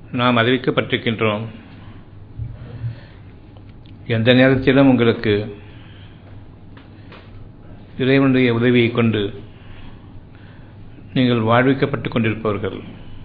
நாம் அறிவிக்கப்பட்டிருக்கின்றோம் எந்த நேரத்திலும் உங்களுக்கு இறைவனுடைய உதவியை கொண்டு நீங்கள் வாழ்விக்கப்பட்டுக் கொண்டிருப்பவர்கள்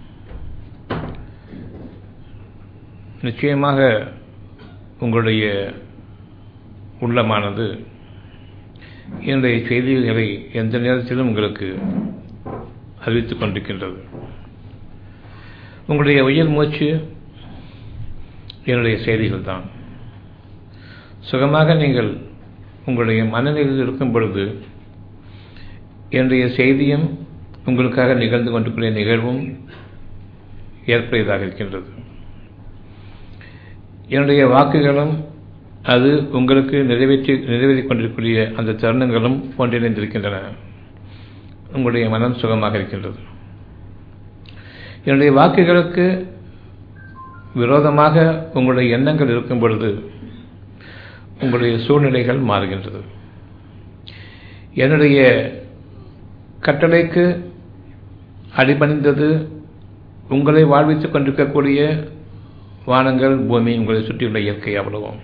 நிச்சயமாக உங்களுடைய உள்ளமானது என்னுடைய செய்திகளை எந்த நேரத்திலும் உங்களுக்கு அறிவித்துக் கொண்டிருக்கின்றது உங்களுடைய உயிர் மூச்சு என்னுடைய செய்திகள் தான் சுகமாக நீங்கள் உங்களுடைய மனநிலையில் இருக்கும் பொழுது என்னுடைய செய்தியும் உங்களுக்காக நிகழ்ந்து கொண்டிருக்கிற நிகழ்வும் ஏற்புடையதாக இருக்கின்றது என்னுடைய வாக்குகளும் அது உங்களுக்கு நிறைவேற்றி நிறைவேற்றிக் கொண்டிருக்கூடிய அந்த தருணங்களும் ஒன்றிணைந்திருக்கின்றன உங்களுடைய மனம் சுகமாக இருக்கின்றது என்னுடைய வாக்குகளுக்கு விரோதமாக உங்களுடைய எண்ணங்கள் இருக்கும் பொழுது உங்களுடைய சூழ்நிலைகள் மாறுகின்றது என்னுடைய கட்டளைக்கு அடிபணிந்தது உங்களை வாழ்வித்துக் கொண்டிருக்கக்கூடிய வானங்கள் பூமி உங்களை சுற்றியுள்ள இயற்கை அவ்வளவும்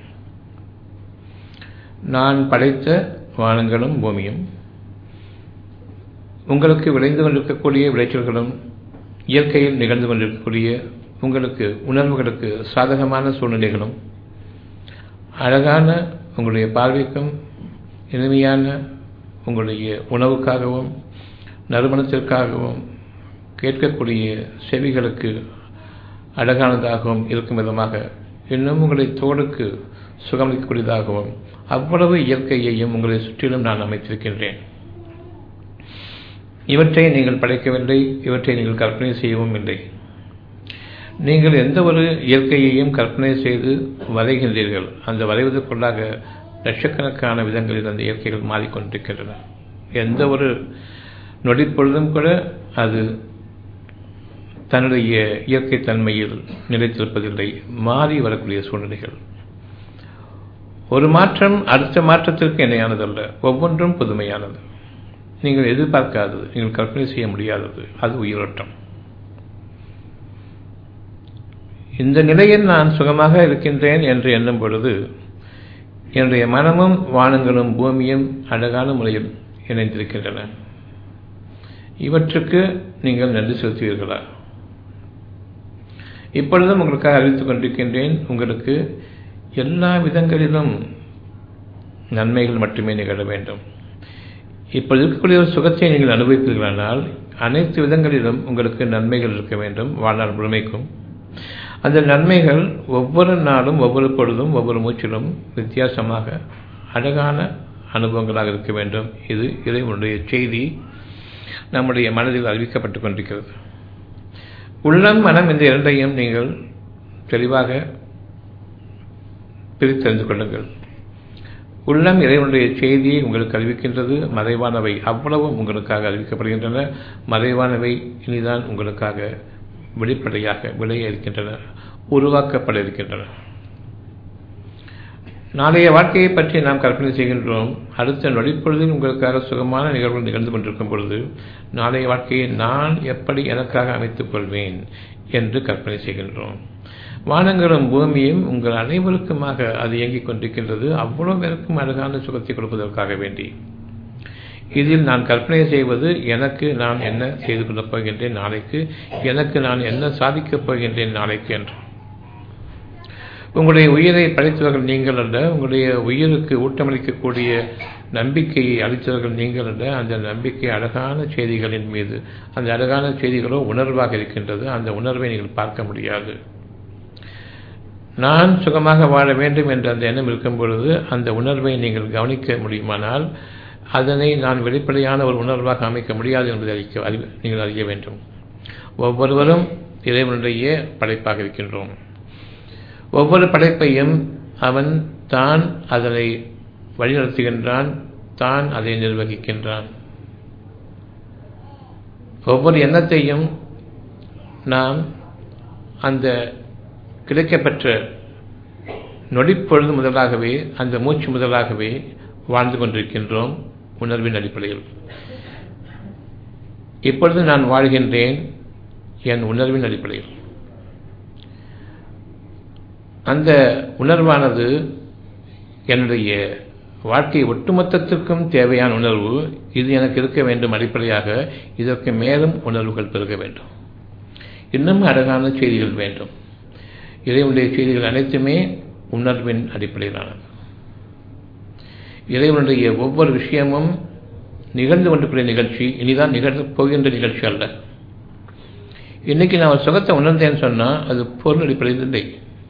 நான் படைத்த வானங்களும் பூமியும் உங்களுக்கு விளைந்து கொண்டிருக்கக்கூடிய விளைச்சல்களும் இயற்கையில் நிகழ்ந்து கொண்டிருக்கக்கூடிய உங்களுக்கு உணர்வுகளுக்கு சாதகமான சூழ்நிலைகளும் அழகான உங்களுடைய பார்வைக்கும் இனிமையான உங்களுடைய உணவுக்காகவும் நறுமணத்திற்காகவும் கேட்கக்கூடிய செவிகளுக்கு அழகானதாகவும் இருக்கும் விதமாக இன்னும் உங்களை தோளுக்கு சுகமளிக்கக்கூடியதாகவும் அவ்வளவு இயற்கையையும் உங்களை சுற்றிலும் நான் அமைத்திருக்கின்றேன் இவற்றை நீங்கள் படைக்கவில்லை இவற்றை நீங்கள் கற்பனை செய்யவும் இல்லை நீங்கள் எந்த ஒரு இயற்கையையும் கற்பனை செய்து வரைகின்றீர்கள் அந்த வரைவதற்குள்ளாக லட்சக்கணக்கான விதங்களில் அந்த இயற்கைகள் மாறிக்கொண்டிருக்கின்றன எந்த ஒரு நொடிப்பொழுதும் கூட அது தன்னுடைய இயற்கை தன்மையில் நிலைத்திருப்பதில்லை மாறி வரக்கூடிய சூழ்நிலைகள் ஒரு மாற்றம் அடுத்த மாற்றத்திற்கு இணையானதல்ல ஒவ்வொன்றும் புதுமையானது நீங்கள் எதிர்பார்க்காதது நீங்கள் கற்பனை செய்ய முடியாதது அது உயிரோட்டம் இந்த நிலையில் நான் சுகமாக இருக்கின்றேன் என்று எண்ணும் பொழுது என்னுடைய மனமும் வானங்களும் பூமியும் அழகான முறையில் இணைந்திருக்கின்றன இவற்றுக்கு நீங்கள் நன்றி செலுத்துவீர்களா இப்பொழுதும் உங்களுக்காக அறிவித்துக் கொண்டிருக்கின்றேன் உங்களுக்கு எல்லா விதங்களிலும் நன்மைகள் மட்டுமே நிகழ வேண்டும் இப்பொழுது இருக்கக்கூடிய ஒரு சுகத்தை நீங்கள் அனுபவிப்பீர்களானால் அனைத்து விதங்களிலும் உங்களுக்கு நன்மைகள் இருக்க வேண்டும் வாழ்நாள் முழுமைக்கும் அந்த நன்மைகள் ஒவ்வொரு நாளும் ஒவ்வொரு பொழுதும் ஒவ்வொரு மூச்சிலும் வித்தியாசமாக அழகான அனுபவங்களாக இருக்க வேண்டும் இது இறைவனுடைய செய்தி நம்முடைய மனதில் அறிவிக்கப்பட்டுக் கொண்டிருக்கிறது உள்ளம் மனம் இந்த இரண்டையும் நீங்கள் தெளிவாக பிரித்தறிந்து கொள்ளுங்கள் உள்ளம் இறைவனுடைய செய்தியை உங்களுக்கு அறிவிக்கின்றது மறைவானவை அவ்வளவும் உங்களுக்காக அறிவிக்கப்படுகின்றன மறைவானவை இனிதான் உங்களுக்காக வெளிப்படையாக விளைய இருக்கின்றன உருவாக்கப்பட இருக்கின்றன நாளைய வாழ்க்கையை பற்றி நாம் கற்பனை செய்கின்றோம் அடுத்த நொடிப்பொழுதில் உங்களுக்காக சுகமான நிகழ்வுகள் நிகழ்ந்து கொண்டிருக்கும் பொழுது நாளைய வாழ்க்கையை நான் எப்படி எனக்காக அமைத்துக் கொள்வேன் என்று கற்பனை செய்கின்றோம் வானங்களும் பூமியும் உங்கள் அனைவருக்குமாக அது இயங்கிக் கொண்டிருக்கின்றது அவ்வளவு பேருக்கும் அழகான சுகத்தை கொடுப்பதற்காக வேண்டி இதில் நான் கற்பனை செய்வது எனக்கு நான் என்ன செய்து கொள்ளப் போகின்றேன் நாளைக்கு எனக்கு நான் என்ன சாதிக்கப் போகின்றேன் நாளைக்கு என்று உங்களுடைய உயிரை படைத்தவர்கள் நீங்கள் அல்ல உங்களுடைய உயிருக்கு ஊட்டமளிக்கக்கூடிய நம்பிக்கையை அளித்தவர்கள் நீங்கள் அல்ல அந்த நம்பிக்கை அழகான செய்திகளின் மீது அந்த அழகான செய்திகளோ உணர்வாக இருக்கின்றது அந்த உணர்வை நீங்கள் பார்க்க முடியாது நான் சுகமாக வாழ வேண்டும் என்ற அந்த எண்ணம் இருக்கும் பொழுது அந்த உணர்வை நீங்கள் கவனிக்க முடியுமானால் அதனை நான் வெளிப்படையான ஒரு உணர்வாக அமைக்க முடியாது என்பதை அறிக்க அறி நீங்கள் அறிய வேண்டும் ஒவ்வொருவரும் இறைவனுடைய படைப்பாக இருக்கின்றோம் ஒவ்வொரு படைப்பையும் அவன் தான் அதனை வழிநடத்துகின்றான் தான் அதை நிர்வகிக்கின்றான் ஒவ்வொரு எண்ணத்தையும் நாம் அந்த கிடைக்கப்பெற்ற நொடிப்பொழுது முதலாகவே அந்த மூச்சு முதலாகவே வாழ்ந்து கொண்டிருக்கின்றோம் உணர்வின் அடிப்படையில் இப்பொழுது நான் வாழ்கின்றேன் என் உணர்வின் அடிப்படையில் அந்த உணர்வானது என்னுடைய வாழ்க்கை ஒட்டுமொத்தத்திற்கும் தேவையான உணர்வு இது எனக்கு இருக்க வேண்டும் அடிப்படையாக இதற்கு மேலும் உணர்வுகள் பெருக வேண்டும் இன்னும் அழகான செய்திகள் வேண்டும் இறைவனுடைய செய்திகள் அனைத்துமே உணர்வின் அடிப்படையிலானது இறைவனுடைய ஒவ்வொரு விஷயமும் நிகழ்ந்து கொண்டிருக்கிற நிகழ்ச்சி இனிதான் நிகழப் போகின்ற நிகழ்ச்சி அல்ல இன்னைக்கு நான் ஒரு சுகத்தை உணர்ந்தேன்னு சொன்னால் அது பொருள் அடிப்படையில் இல்லை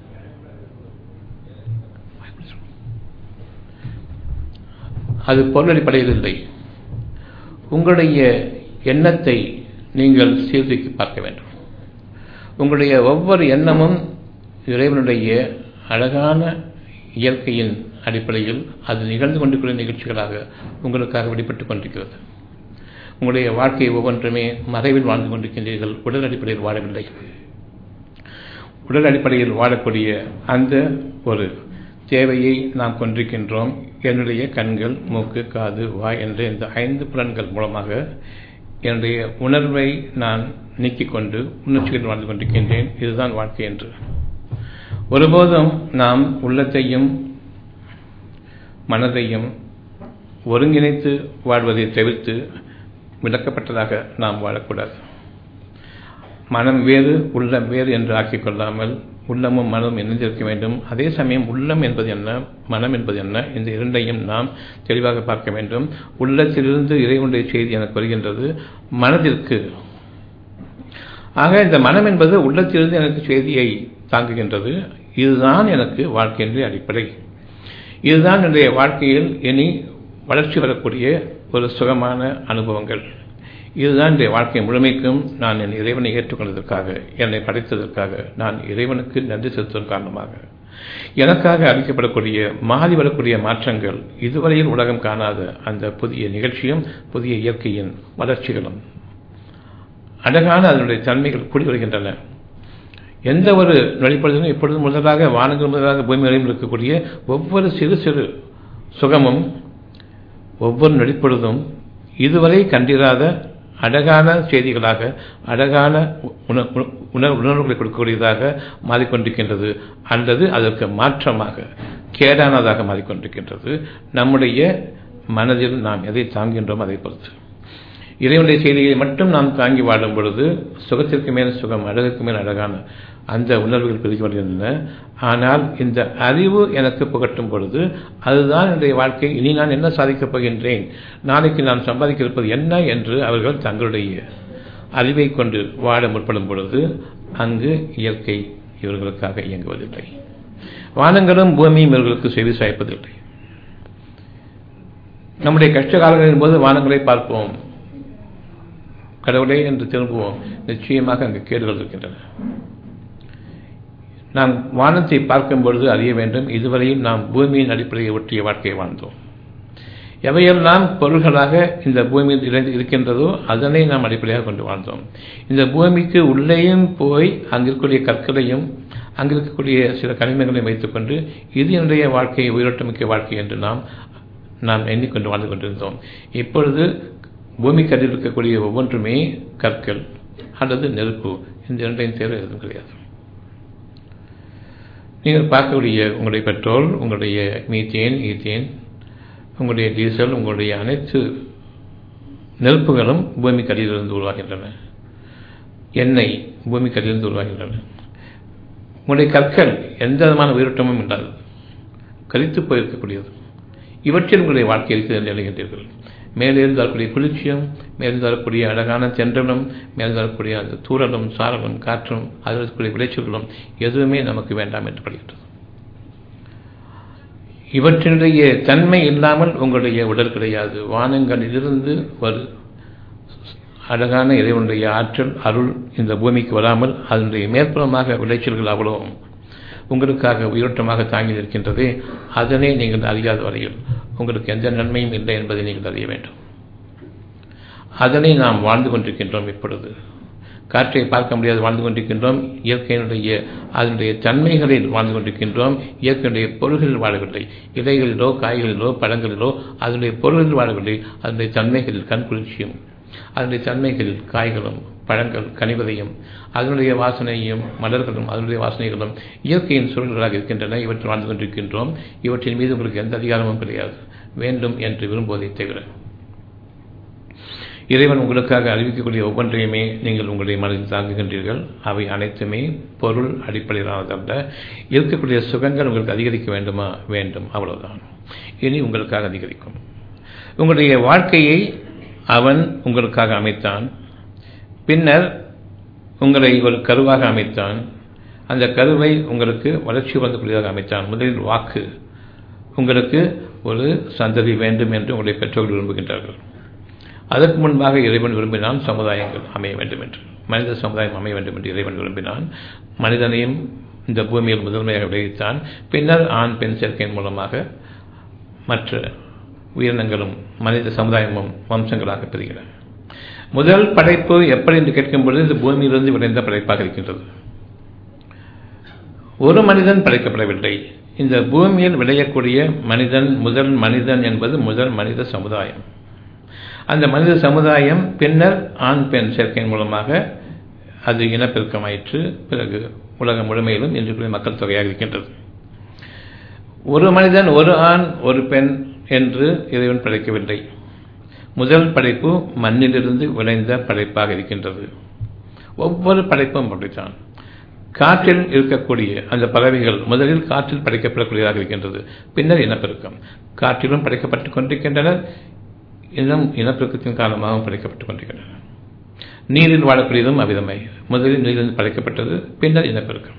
அது பொருள் அடிப்படையில் இல்லை உங்களுடைய எண்ணத்தை நீங்கள் சீர்தூக்கி பார்க்க வேண்டும் உங்களுடைய ஒவ்வொரு எண்ணமும் இறைவனுடைய அழகான இயற்கையின் அடிப்படையில் அது நிகழ்ந்து கொண்டிருக்கிற நிகழ்ச்சிகளாக உங்களுக்காக வெளிப்பட்டுக் கொண்டிருக்கிறது உங்களுடைய வாழ்க்கை ஒவ்வொன்றுமே மறைவில் வாழ்ந்து கொண்டிருக்கின்றீர்கள் உடல் அடிப்படையில் வாழவில்லை உடல் அடிப்படையில் வாழக்கூடிய அந்த ஒரு தேவையை நாம் கொண்டிருக்கின்றோம் என்னுடைய கண்கள் மூக்கு காது வாய் என்ற இந்த ஐந்து புலன்கள் மூலமாக என்னுடைய உணர்வை நான் நீக்கிக் கொண்டு உணர்ச்சிகள் வாழ்ந்து கொண்டிருக்கின்றேன் இதுதான் வாழ்க்கை என்று ஒருபோதும் நாம் உள்ளத்தையும் மனதையும் ஒருங்கிணைத்து வாழ்வதை தவிர்த்து விளக்கப்பட்டதாக நாம் வாழக்கூடாது மனம் வேறு உள்ளம் வேறு என்று ஆக்கிக் கொள்ளாமல் உள்ளமும் மனமும் இணைந்திருக்க வேண்டும் அதே சமயம் உள்ளம் என்பது என்ன மனம் என்பது என்ன இந்த இரண்டையும் நாம் தெளிவாக பார்க்க வேண்டும் உள்ளத்திலிருந்து இறைவனுடைய செய்தி எனக்கு வருகின்றது மனதிற்கு ஆக இந்த மனம் என்பது உள்ளத்திலிருந்து எனக்கு செய்தியை தாங்குகின்றது இதுதான் எனக்கு வாழ்க்கையினுடைய அடிப்படை இதுதான் என்னுடைய வாழ்க்கையில் இனி வளர்ச்சி வரக்கூடிய ஒரு சுகமான அனுபவங்கள் இதுதான் என்னுடைய வாழ்க்கை முழுமைக்கும் நான் என் இறைவனை ஏற்றுக்கொண்டதற்காக என்னை படைத்ததற்காக நான் இறைவனுக்கு நன்றி செலுத்துவதன் காரணமாக எனக்காக அளிக்கப்படக்கூடிய மாறி வரக்கூடிய மாற்றங்கள் இதுவரையில் உலகம் காணாத அந்த புதிய நிகழ்ச்சியும் புதிய இயற்கையின் வளர்ச்சிகளும் அழகான அதனுடைய தன்மைகள் கூடி வருகின்றன எந்த ஒரு வெளிப்படுதலும் இப்பொழுது முதலாக வானங்கள் முதலாக பூமி வரையும் இருக்கக்கூடிய ஒவ்வொரு சிறு சிறு சுகமும் ஒவ்வொரு நடிப்பொழுதும் இதுவரை கண்டிராத அழகான செய்திகளாக அழகான உணர் உணர்வுகளை கொடுக்கக்கூடியதாக மாறிக்கொண்டிருக்கின்றது அல்லது அதற்கு மாற்றமாக கேடானதாக மாறிக்கொண்டிருக்கின்றது நம்முடைய மனதில் நாம் எதை தாங்குகின்றோம் அதை பொறுத்து இறைவனுடைய செய்தியை மட்டும் நாம் தாங்கி வாழும் பொழுது சுகத்திற்கு மேல் சுகம் அழகுக்கு மேல் அழகான அந்த உணர்வுகள் பெருகி வருகின்றன ஆனால் இந்த அறிவு எனக்கு புகட்டும் பொழுது அதுதான் என்னுடைய வாழ்க்கை இனி நான் என்ன சாதிக்கப் போகின்றேன் நாளைக்கு நான் சம்பாதிக்க இருப்பது என்ன என்று அவர்கள் தங்களுடைய அறிவை கொண்டு வாழ முற்படும் பொழுது அங்கு இயற்கை இவர்களுக்காக இயங்குவதில்லை வானங்களும் பூமியும் இவர்களுக்கு செவி சாய்ப்பதில்லை நம்முடைய கஷ்ட காலங்களின் போது வானங்களை பார்ப்போம் கடவுளே என்று திரும்புவோம் நிச்சயமாக அங்கு கேடுகள் இருக்கின்றன நாம் வானத்தை பார்க்கும் பொழுது அறிய வேண்டும் இதுவரையில் நாம் பூமியின் அடிப்படையை ஒட்டிய வாழ்க்கையை வாழ்ந்தோம் எவையெல்லாம் பொருள்களாக இந்த பூமியில் இணைந்து இருக்கின்றதோ அதனை நாம் அடிப்படையாக கொண்டு வாழ்ந்தோம் இந்த பூமிக்கு உள்ளேயும் போய் அங்கிருக்கக்கூடிய கற்களையும் அங்கு இருக்கக்கூடிய சில கனிமங்களையும் வைத்துக்கொண்டு இது என்னுடைய வாழ்க்கை உயிரோட்டமிக்க வாழ்க்கை என்று நாம் நாம் எண்ணிக்கொண்டு வாழ்ந்து கொண்டிருந்தோம் இப்பொழுது பூமிக்கடியில் இருக்கக்கூடிய ஒவ்வொன்றுமே கற்கள் அல்லது நெருப்பு இந்த இரண்டையும் தேர்வு எதுவும் கிடையாது நீங்கள் பார்க்கக்கூடிய உங்களுடைய பெட்ரோல் உங்களுடைய மீத்தேன் ஈத்தேன் உங்களுடைய டீசல் உங்களுடைய அனைத்து நெருப்புகளும் பூமிக்கடியிலிருந்து உருவாகின்றன எண்ணெய் பூமிக்கடியிலிருந்து உருவாகின்றன உங்களுடைய கற்கள் எந்த விதமான உயிரோட்டமும் இல்லாது கரித்து போயிருக்கக்கூடியது இவற்றில் உங்களுடைய வாழ்க்கை இருக்கிறது என்று எழுகின்றீர்கள் மேலிருந்து வரக்கூடிய குளிர்ச்சியும் மேலிருந்து வரக்கூடிய அழகான தென்றலும் மேலிருந்து வரக்கூடிய அந்த தூரலும் சாரலும் காற்றும் அதில் இருக்கக்கூடிய விளைச்சல்களும் எதுவுமே நமக்கு வேண்டாம் என்று படுகின்றது இவற்றினுடைய தன்மை இல்லாமல் உங்களுடைய உடல் கிடையாது வானங்களிலிருந்து ஒரு அழகான இறைவனுடைய ஆற்றல் அருள் இந்த பூமிக்கு வராமல் அதனுடைய மேற்புறமாக விளைச்சல்கள் அவ்வளவும் உங்களுக்காக உயிரோட்டமாக தாங்கி நிற்கின்றதே அதனை நீங்கள் அறியாத வரையில் உங்களுக்கு எந்த நன்மையும் இல்லை என்பதை நீங்கள் அறிய வேண்டும் அதனை நாம் வாழ்ந்து கொண்டிருக்கின்றோம் இப்பொழுது காற்றை பார்க்க முடியாது வாழ்ந்து கொண்டிருக்கின்றோம் இயற்கையினுடைய அதனுடைய தன்மைகளில் வாழ்ந்து கொண்டிருக்கின்றோம் இயற்கையுடைய பொருள்களில் வாழவில்லை இலைகளிலோ காய்களிலோ பழங்களிலோ அதனுடைய பொருள்களில் வாழவில்லை அதனுடைய தன்மைகளில் கண் குளிர்ச்சியும் அதனுடைய தன்மைகளில் காய்களும் பழங்கள் கனிவதையும் அதனுடைய வாசனையும் மலர்களும் அதனுடைய வாசனைகளும் இயற்கையின் சூழல்களாக இருக்கின்றன இவற்றில் வாழ்ந்து கொண்டிருக்கின்றோம் இவற்றின் மீது உங்களுக்கு எந்த அதிகாரமும் கிடையாது வேண்டும் என்று விரும்புவதை தவிர இறைவன் உங்களுக்காக அறிவிக்கக்கூடிய ஒவ்வொன்றையுமே நீங்கள் உங்களுடைய மனதில் தாங்குகின்றீர்கள் அவை அனைத்துமே பொருள் அடிப்படையிலானதல்ல இருக்கக்கூடிய சுகங்கள் உங்களுக்கு அதிகரிக்க வேண்டுமா வேண்டும் அவ்வளவுதான் இனி உங்களுக்காக அதிகரிக்கும் உங்களுடைய வாழ்க்கையை அவன் உங்களுக்காக அமைத்தான் பின்னர் உங்களை ஒரு கருவாக அமைத்தான் அந்த கருவை உங்களுக்கு வளர்ச்சி வந்தக்கூடியதாக அமைத்தான் முதலில் வாக்கு உங்களுக்கு ஒரு சந்ததி வேண்டும் என்று உங்களுடைய பெற்றோர்கள் விரும்புகின்றார்கள் அதற்கு முன்பாக இறைவன் விரும்பினான் சமுதாயங்கள் அமைய வேண்டும் என்று மனித சமுதாயம் அமைய வேண்டும் என்று இறைவன் விரும்பினான் மனிதனையும் இந்த பூமியில் முதன்மையாக விளைவித்தான் பின்னர் ஆண் பெண் சேர்க்கையின் மூலமாக மற்ற உயிரினங்களும் மனித சமுதாயமும் வம்சங்களாக பெறுகின்றன முதல் படைப்பு எப்படி என்று கேட்கும் பொழுது இந்த பூமியிலிருந்து விளைந்த படைப்பாக இருக்கின்றது ஒரு மனிதன் படைக்கப்படவில்லை இந்த பூமியில் விளையக்கூடிய மனிதன் முதல் மனிதன் என்பது முதல் மனித சமுதாயம் அந்த மனித சமுதாயம் பின்னர் ஆண் பெண் சேர்க்கையின் மூலமாக அது இனப்பெருக்கமாயிற்று பிறகு உலகம் முழுமையிலும் இன்று மக்கள் தொகையாக இருக்கின்றது ஒரு மனிதன் ஒரு ஆண் ஒரு பெண் என்று இறைவன் படைக்கவில்லை முதல் படைப்பு மண்ணிலிருந்து விளைந்த படைப்பாக இருக்கின்றது ஒவ்வொரு படைப்பும் அப்படித்தான் காற்றில் இருக்கக்கூடிய அந்த பறவைகள் முதலில் காற்றில் படைக்கப்படக்கூடியதாக இருக்கின்றது பின்னர் இனப்பெருக்கம் காற்றிலும் படைக்கப்பட்டுக் கொண்டிருக்கின்றனர் இன்னும் இனப்பெருக்கத்தின் காரணமாகவும் படைக்கப்பட்டுக் கொண்டிருக்கின்றன நீரில் வாழக்கூடியதும் அவ்விதமை முதலில் நீரிலிருந்து படைக்கப்பட்டது பின்னர் இனப்பெருக்கம்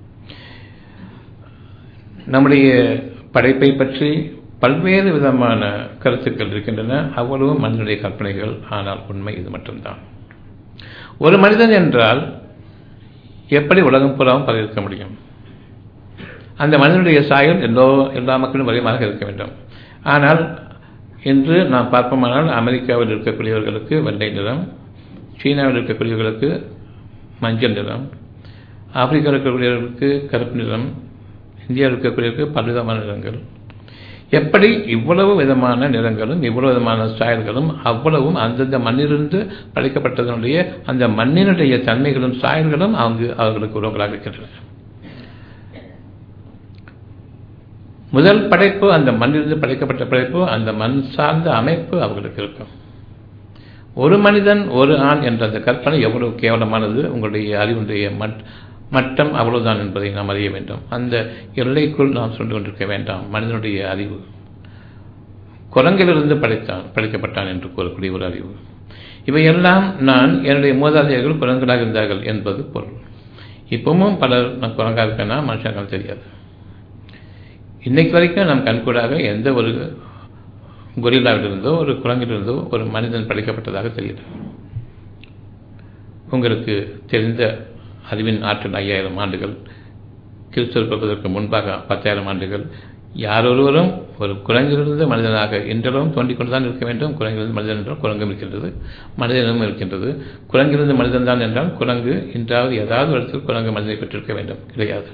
நம்முடைய படைப்பை பற்றி பல்வேறு விதமான கருத்துக்கள் இருக்கின்றன அவ்வளவு மனிதனுடைய கற்பனைகள் ஆனால் உண்மை இது மட்டும்தான் ஒரு மனிதன் என்றால் எப்படி உலகம் புறாவும் பகிர்க்க முடியும் அந்த மனிதனுடைய சாயல் எல்லோ எல்லா மக்களும் வலியமாக இருக்க வேண்டும் ஆனால் இன்று நாம் பார்ப்போமானால் அமெரிக்காவில் இருக்கக்கூடியவர்களுக்கு வெள்ளை நிறம் சீனாவில் இருக்கக்கூடியவர்களுக்கு மஞ்சள் நிறம் ஆப்பிரிக்காவில் இருக்கக்கூடியவர்களுக்கு கருப்பு நிறம் இந்தியாவில் இருக்கக்கூடியவர்களுக்கு பலவிதமான நிறங்கள் எப்படி இவ்வளவு விதமான நிறங்களும் இவ்வளவு விதமான சாயல்களும் அவ்வளவும் அந்தந்த மண்ணிலிருந்து படைக்கப்பட்டதனுடைய அந்த மண்ணினுடைய தன்மைகளும் சாயல்களும் அங்கு அவர்களுக்கு உறவுகளாக இருக்கின்றன முதல் படைப்பு அந்த மண்ணிலிருந்து படைக்கப்பட்ட படைப்பு அந்த மண் சார்ந்த அமைப்பு அவர்களுக்கு இருக்கும் ஒரு மனிதன் ஒரு ஆண் என்ற அந்த கற்பனை எவ்வளவு கேவலமானது உங்களுடைய அறிவுடைய மட்டம் அவ்வளவுதான் என்பதை நாம் அறிய வேண்டும் அந்த எல்லைக்குள் நாம் சொல்லி கொண்டிருக்க வேண்டாம் மனிதனுடைய அறிவு குரங்கிலிருந்து படைத்தான் படைக்கப்பட்டான் என்று கூறக்கூடிய ஒரு அறிவு இவையெல்லாம் நான் என்னுடைய மூதாதையர்கள் குரங்களாக இருந்தார்கள் என்பது பொருள் இப்பவும் பலர் நான் குரங்காக இருக்கேன்னா மனுஷங்கள் தெரியாது இன்னைக்கு வரைக்கும் நம் கண்கூடாக எந்த ஒரு கொரில்லாவிலிருந்தோ ஒரு குரங்கிலிருந்தோ ஒரு மனிதன் படைக்கப்பட்டதாக தெரியல உங்களுக்கு தெரிந்த அறிவின் ஆற்றல் ஐயாயிரம் ஆண்டுகள் கிறிஸ்துவர் பிறப்பதற்கு முன்பாக பத்தாயிரம் ஆண்டுகள் யாரொருவரும் ஒரு குரங்கிலிருந்து மனிதனாக இன்றளவும் தோண்டிக் கொண்டுதான் இருக்க வேண்டும் குரங்கிலிருந்து மனிதன் என்றால் குரங்கும் இருக்கின்றது மனிதனும் இருக்கின்றது குரங்கிலிருந்து மனிதன் தான் என்றால் குரங்கு இன்றாவது ஏதாவது இடத்தில் குரங்கு மனிதனை பெற்றிருக்க வேண்டும் கிடையாது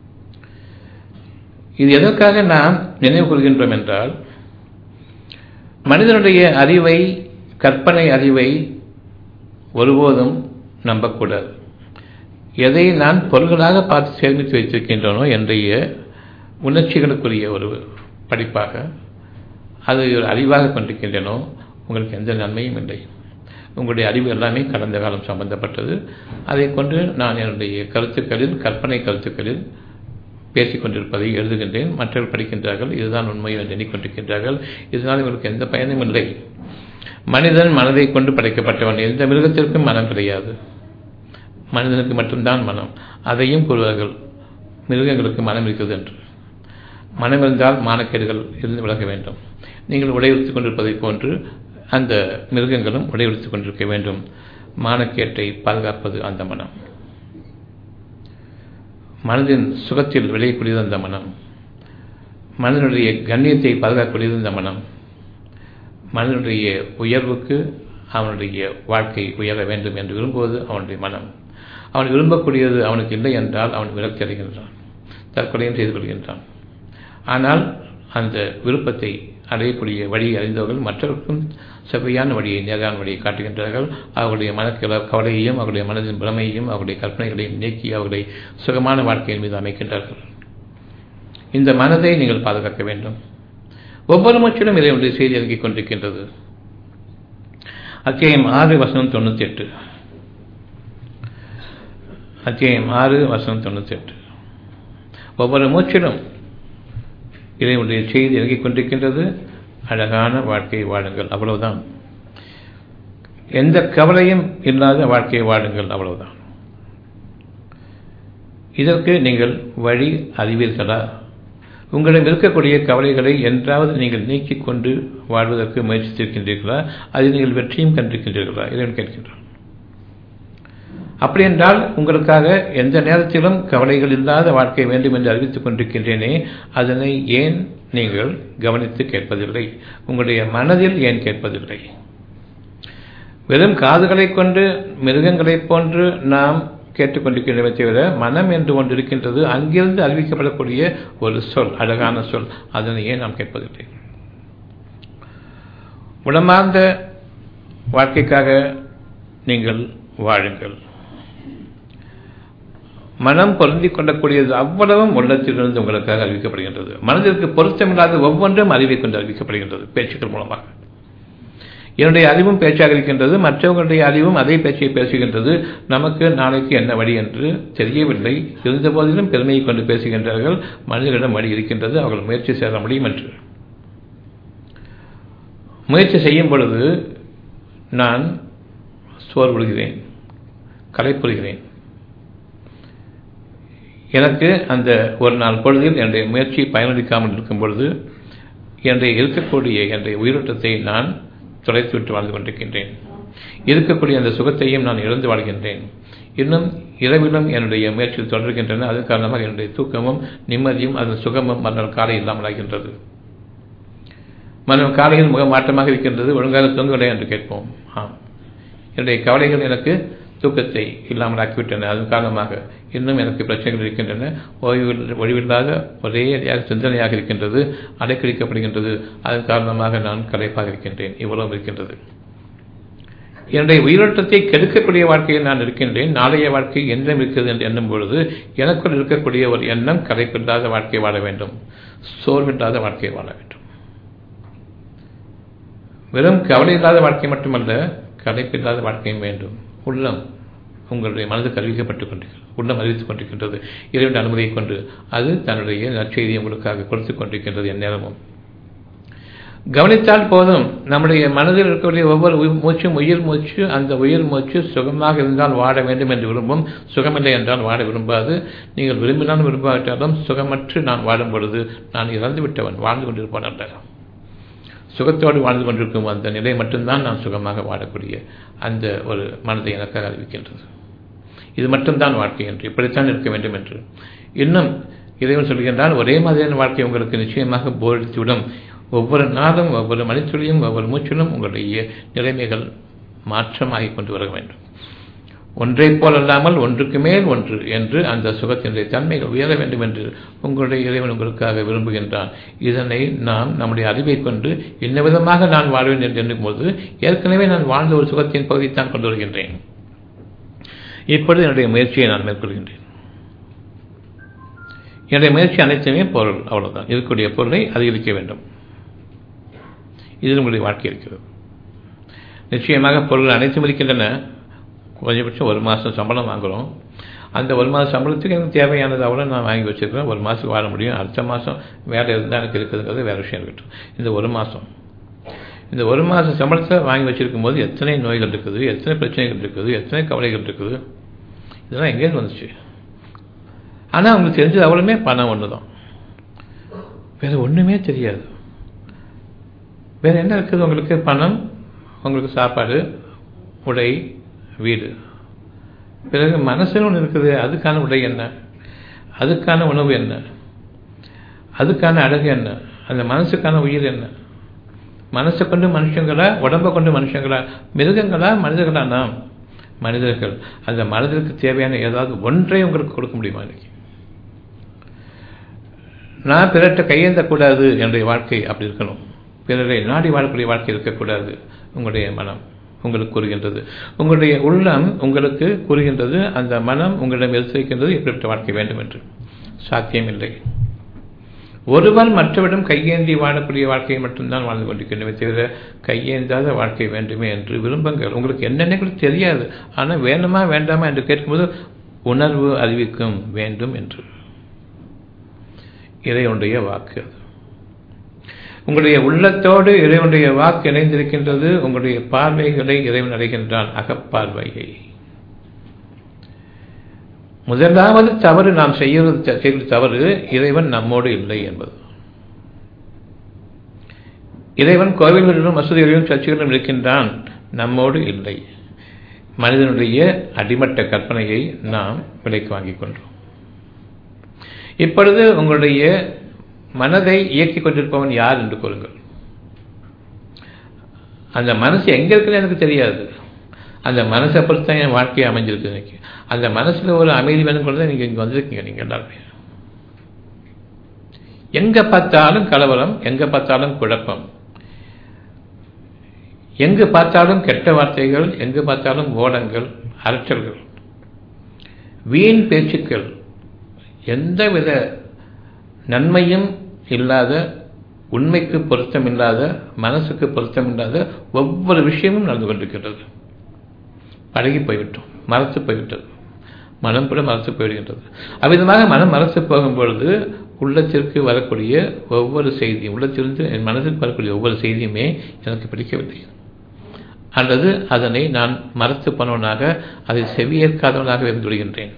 இது எதற்காக நாம் நினைவு கூறுகின்றோம் என்றால் மனிதனுடைய அறிவை கற்பனை அறிவை ஒருபோதும் நம்பக்கூடாது எதை நான் பொருள்களாக பார்த்து சேமித்து வைத்திருக்கின்றனோ என்னுடைய உணர்ச்சிகளுக்குரிய ஒரு படிப்பாக அது ஒரு அறிவாக கொண்டிருக்கின்றனோ உங்களுக்கு எந்த நன்மையும் இல்லை உங்களுடைய அறிவு எல்லாமே கடந்த காலம் சம்பந்தப்பட்டது அதை கொண்டு நான் என்னுடைய கருத்துக்களில் கற்பனை கருத்துக்களில் பேசிக் கொண்டிருப்பதை எழுதுகின்றேன் மற்றவர்கள் படிக்கின்றார்கள் இதுதான் உண்மை என்று எண்ணிக்கொண்டிருக்கின்றார்கள் இதனால் இவருக்கு எந்த பயனும் இல்லை மனிதன் மனதை கொண்டு படைக்கப்பட்டவன் எந்த மிருகத்திற்கும் மனம் கிடையாது மனிதனுக்கு மட்டும்தான் மனம் அதையும் கூறுவார்கள் மிருகங்களுக்கு மனம் இருக்கிறது என்று மனம் இருந்தால் மானக்கேடுகள் இருந்து விலக வேண்டும் நீங்கள் உடையெடுத்துக் கொண்டிருப்பதைப் போன்று அந்த மிருகங்களும் உடையெடுத்துக் கொண்டிருக்க வேண்டும் மானக்கேட்டை பாதுகாப்பது அந்த மனம் மனதின் சுகத்தில் விளையக்கூடியது அந்த மனம் மனிதனுடைய கண்ணியத்தை பாதுகாக்கக்கூடியது இந்த மனம் மனிதனுடைய உயர்வுக்கு அவனுடைய வாழ்க்கை உயர வேண்டும் என்று விரும்புவது அவனுடைய மனம் அவன் விரும்பக்கூடியது அவனுக்கு இல்லை என்றால் அவன் விரக்தி அடைகின்றான் தற்கொலையும் செய்து கொள்கின்றான் ஆனால் அந்த விருப்பத்தை அடையக்கூடிய வழியை அறிந்தவர்கள் மற்றவர்களுக்கும் செவ்வையான வழியை நேரான வழியை காட்டுகின்றார்கள் அவர்களுடைய மன கவலையையும் அவருடைய மனதின் பிரமையையும் அவருடைய கற்பனைகளையும் நீக்கி அவர்களை சுகமான வாழ்க்கையின் மீது அமைக்கின்றார்கள் இந்த மனதை நீங்கள் பாதுகாக்க வேண்டும் ஒவ்வொரு மச்சிலும் இதை ஒன்றை செய்தி இறங்கிக் கொண்டிருக்கின்றது அத்தியாயம் ஆறு வசனம் தொண்ணூத்தி எட்டு அத்தியாயம் ஆறு வசனம் தொண்ணூத்தி எட்டு ஒவ்வொரு மூச்சிலும் இதனுடைய செய்தி இறங்கிக் கொண்டிருக்கின்றது அழகான வாழ்க்கையை வாழுங்கள் அவ்வளவுதான் எந்த கவலையும் இல்லாத வாழ்க்கையை வாழுங்கள் அவ்வளவுதான் இதற்கு நீங்கள் வழி அறிவீர்களா உங்களிடம் இருக்கக்கூடிய கவலைகளை என்றாவது நீங்கள் நீக்கிக் கொண்டு வாழ்வதற்கு முயற்சித்திருக்கின்றீர்களா அதில் நீங்கள் வெற்றியும் கண்டிருக்கின்றீர்களா இதை கேட்கின்றான் அப்படி என்றால் உங்களுக்காக எந்த நேரத்திலும் கவலைகள் இல்லாத வாழ்க்கை வேண்டும் என்று அறிவித்துக் கொண்டிருக்கின்றேனே அதனை ஏன் நீங்கள் கவனித்து கேட்பதில்லை உங்களுடைய மனதில் ஏன் கேட்பதில்லை வெறும் காதுகளை கொண்டு மிருகங்களைப் போன்று நாம் கேட்டுக்கொண்டிருக்கின்றமே தவிர மனம் என்று ஒன்று இருக்கின்றது அங்கிருந்து அறிவிக்கப்படக்கூடிய ஒரு சொல் அழகான சொல் அதனை ஏன் நாம் கேட்பதில்லை உளமார்ந்த வாழ்க்கைக்காக நீங்கள் வாழுங்கள் மனம் பொருந்தி கொள்ளக்கூடியது அவ்வளவும் உள்ளத்திலிருந்து உங்களுக்காக அறிவிக்கப்படுகின்றது மனதிற்கு பொருத்தமில்லாத ஒவ்வொன்றும் அறிவை கொண்டு அறிவிக்கப்படுகின்றது பேச்சுக்கள் மூலமாக என்னுடைய அறிவும் பேச்சாக இருக்கின்றது மற்றவர்களுடைய அறிவும் அதே பேச்சை பேசுகின்றது நமக்கு நாளைக்கு என்ன வழி என்று தெரியவில்லை இருந்த போதிலும் பெருமையை கொண்டு பேசுகின்றார்கள் மனிதர்களிடம் வழி இருக்கின்றது அவர்கள் முயற்சி செய்ய முடியும் என்று முயற்சி செய்யும் பொழுது நான் சோர்வுறுகிறேன் கலைப்புறுகிறேன் எனக்கு அந்த ஒரு நாள் பொழுதில் என்னுடைய முயற்சி பயனளிக்காமல் இருக்கும் பொழுது என்னுடைய இருக்கக்கூடிய என்னுடைய உயிரோட்டத்தை நான் தொலைத்துவிட்டு வாழ்ந்து கொண்டிருக்கின்றேன் இருக்கக்கூடிய அந்த சுகத்தையும் நான் இழந்து வாழ்கின்றேன் இன்னும் இரவிலும் என்னுடைய முயற்சியில் தொடர்கின்றன அது காரணமாக என்னுடைய தூக்கமும் நிம்மதியும் அதன் சுகமும் மறுநாள் காலை இல்லாமல் ஆகின்றது மறுநாள் காலையில் முக மாற்றமாக இருக்கின்றது ஒழுங்காக தூங்கவில்லை என்று கேட்போம் ஆம் என்னுடைய கவலைகள் எனக்கு தூக்கத்தை இல்லாமல் ஆக்கிவிட்டன அதன் காரணமாக இன்னும் எனக்கு பிரச்சனைகள் இருக்கின்றன ஓய்வு ஒழிவில்லாத ஒரே சிந்தனையாக இருக்கின்றது அடைக்கழிக்கப்படுகின்றது அதன் காரணமாக நான் கலைப்பாக இருக்கின்றேன் இவ்வளவு இருக்கின்றது என்னுடைய உயிரோட்டத்தை கெடுக்கக்கூடிய வாழ்க்கையில் நான் இருக்கின்றேன் நாளைய வாழ்க்கை எண்ணம் இருக்கிறது என்று எண்ணும் பொழுது எனக்குள் இருக்கக்கூடிய ஒரு எண்ணம் கலைப்பில்லாத வாழ்க்கை வாழ வேண்டும் சோர்வில்லாத வாழ்க்கை வாழ வேண்டும் வெறும் கவலை இல்லாத வாழ்க்கை மட்டுமல்ல கலைப்பில்லாத வாழ்க்கையும் வேண்டும் உள்ளம் உங்களுடைய மனதுக்கு அறிவிக்கப்பட்டுக் கொண்டிருக்கிறது உள்ளம் அறிவித்துக் கொண்டிருக்கின்றது இறைவன் அனுமதியை கொண்டு அது தன்னுடைய நற்செய்தியை உங்களுக்காக கொடுத்துக் கொண்டிருக்கின்றது எந்நேரமும் கவனித்தால் போதும் நம்முடைய மனதில் இருக்கக்கூடிய ஒவ்வொரு மூச்சும் உயிர் மூச்சு அந்த உயிர் மூச்சு சுகமாக இருந்தால் வாழ வேண்டும் என்று விரும்பும் சுகமில்லை என்றால் வாழ விரும்பாது நீங்கள் விரும்பினாலும் விரும்பாவிட்டாலும் சுகமற்று நான் வாழும் பொழுது நான் இறந்து விட்டவன் வாழ்ந்து கொண்டிருப்பவன் அல்ல சுகத்தோடு வாழ்ந்து கொண்டிருக்கும் அந்த நிலை மட்டும்தான் நான் சுகமாக வாழக்கூடிய அந்த ஒரு மனதை எனக்காக அறிவிக்கின்றது இது மட்டும்தான் வாழ்க்கை என்று இப்படித்தான் இருக்க வேண்டும் என்று இன்னும் இறைவன் சொல்கின்றால் ஒரே மாதிரியான வாழ்க்கை உங்களுக்கு நிச்சயமாக போரடித்துவிடும் ஒவ்வொரு நாளும் ஒவ்வொரு மணித்துளியும் ஒவ்வொரு மூச்சிலும் உங்களுடைய நிலைமைகள் மாற்றமாகிக் கொண்டு வர வேண்டும் ஒன்றை போல் அல்லாமல் ஒன்றுக்கு மேல் ஒன்று என்று அந்த சுகத்தினுடைய தன்மைகள் உயர வேண்டும் என்று உங்களுடைய இறைவன் உங்களுக்காக விரும்புகின்றான் இதனை நாம் நம்முடைய அறிவை கொண்டு என்ன விதமாக நான் வாழ்வேன் என்று எண்ணும்போது ஏற்கனவே நான் வாழ்ந்த ஒரு சுகத்தின் பகுதித்தான் கொண்டு வருகின்றேன் இப்பொழுது என்னுடைய முயற்சியை நான் மேற்கொள்கின்றேன் என்னுடைய முயற்சி அனைத்துமே பொருள் அவ்வளவுதான் இருக்கக்கூடிய பொருளை அதிகரிக்க வேண்டும் இதில் உங்களுடைய வாழ்க்கை இருக்கிறது நிச்சயமாக பொருள்கள் அனைத்தும் இருக்கின்றன குறைஞ்சபட்சம் ஒரு மாதம் சம்பளம் வாங்குகிறோம் அந்த ஒரு மாதம் சம்பளத்துக்கு எனக்கு தேவையானது அவ்வளோ நான் வாங்கி வச்சுருக்கிறேன் ஒரு மாதத்துக்கு வாழ முடியும் அடுத்த மாதம் வேலை இருந்தால் எனக்கு இருக்குதுங்கிறது வேறு விஷயம் இருக்கட்டும் இந்த ஒரு மாதம் இந்த ஒரு மாதம் சம்பளத்தை வாங்கி வச்சிருக்கும் போது எத்தனை நோய்கள் இருக்குது எத்தனை பிரச்சனைகள் இருக்குது எத்தனை கவலைகள் இருக்குது இதெல்லாம் எங்கேருந்து வந்துச்சு ஆனால் அவங்களுக்கு தெரிஞ்சது அவ்வளோமே பணம் ஒன்று தான் வேறு ஒன்றுமே தெரியாது வேறு என்ன இருக்குது உங்களுக்கு பணம் உங்களுக்கு சாப்பாடு உடை வீடு பிறகு மனசுன்னு ஒன்று இருக்குது அதுக்கான உடை என்ன அதுக்கான உணவு என்ன அதுக்கான அழகு என்ன அந்த மனசுக்கான உயிர் என்ன மனசை கொண்டு மனுஷங்களா உடம்பை கொண்டு மனுஷங்களா மிருகங்களா மனிதர்களா நாம் மனிதர்கள் அந்த மனதிற்கு தேவையான ஏதாவது ஒன்றை உங்களுக்கு கொடுக்க முடியுமா இன்னைக்கு நான் பிறட்ட கையேந்தக்கூடாது என்னுடைய வாழ்க்கை அப்படி இருக்கணும் பிறரை நாடி வாழக்கூடிய வாழ்க்கை இருக்கக்கூடாது உங்களுடைய மனம் உங்களுக்கு கூறுகின்றது உங்களுடைய உள்ளம் உங்களுக்கு கூறுகின்றது அந்த மனம் உங்களிடம் எடுத்துரைக்கின்றது எப்படிப்பட்ட வாழ்க்கை வேண்டும் என்று சாத்தியமில்லை ஒருவர் மற்றவரிடம் கையேந்தி வாழக்கூடிய வாழ்க்கையை மட்டும்தான் வாழ்ந்து கொண்டிருக்கின்றமே தவிர கையேந்தாத வாழ்க்கை வேண்டுமே என்று விரும்புங்கள் உங்களுக்கு என்னென்ன கூட தெரியாது ஆனால் வேண்டுமா வேண்டாமா என்று கேட்கும்போது உணர்வு அறிவிக்கும் வேண்டும் என்று இறைவனுடைய வாக்கு அது உங்களுடைய உள்ளத்தோடு இறைவனுடைய வாக்கு இணைந்திருக்கின்றது உங்களுடைய பார்வைகளை இறைவன் அடைகின்றான் அகப்பார்வையை முதலாவது தவறு நாம் செய்வது செய்வது தவறு இறைவன் நம்மோடு இல்லை என்பது இறைவன் கோவில்களிலும் மசூதிகளிலும் சர்ச்சைகளிலும் இருக்கின்றான் நம்மோடு இல்லை மனிதனுடைய அடிமட்ட கற்பனையை நாம் விலைக்கு வாங்கிக் கொண்டோம் இப்பொழுது உங்களுடைய மனதை இயக்கிக் கொண்டிருப்பவன் யார் என்று கூறுங்கள் அந்த மனசு எங்க இருக்குன்னு எனக்கு தெரியாது அந்த மனசை பொறுத்து தான் என் வாழ்க்கையை அமைஞ்சிருக்கு இன்னைக்கு அந்த மனசுல ஒரு அமைதி வேணும் கூட நீங்க இங்க வந்திருக்கீங்க நீங்க எல்லாருமே எங்க பார்த்தாலும் கலவரம் எங்க பார்த்தாலும் குழப்பம் எங்கு பார்த்தாலும் கெட்ட வார்த்தைகள் எங்கு பார்த்தாலும் ஓடங்கள் அரற்றல்கள் வீண் பேச்சுக்கள் எந்தவித நன்மையும் இல்லாத உண்மைக்கு பொருத்தமில்லாத மனசுக்கு பொருத்தமில்லாத ஒவ்வொரு விஷயமும் நடந்து கொண்டிருக்கின்றது பழகி போய்விட்டோம் மறத்து போய்விட்டது மனம் கூட மறத்து போய்விடுகின்றது அவ்விதமாக மனம் மறத்து போகும் பொழுது உள்ளத்திற்கு வரக்கூடிய ஒவ்வொரு செய்தியும் உள்ளத்திலிருந்து என் மனதிற்கு வரக்கூடிய ஒவ்வொரு செய்தியுமே எனக்கு பிடிக்கவில்லை அல்லது அதனை நான் மறத்து போனவனாக அதை செவியேற்காதவனாக இருந்து விடுகின்றேன்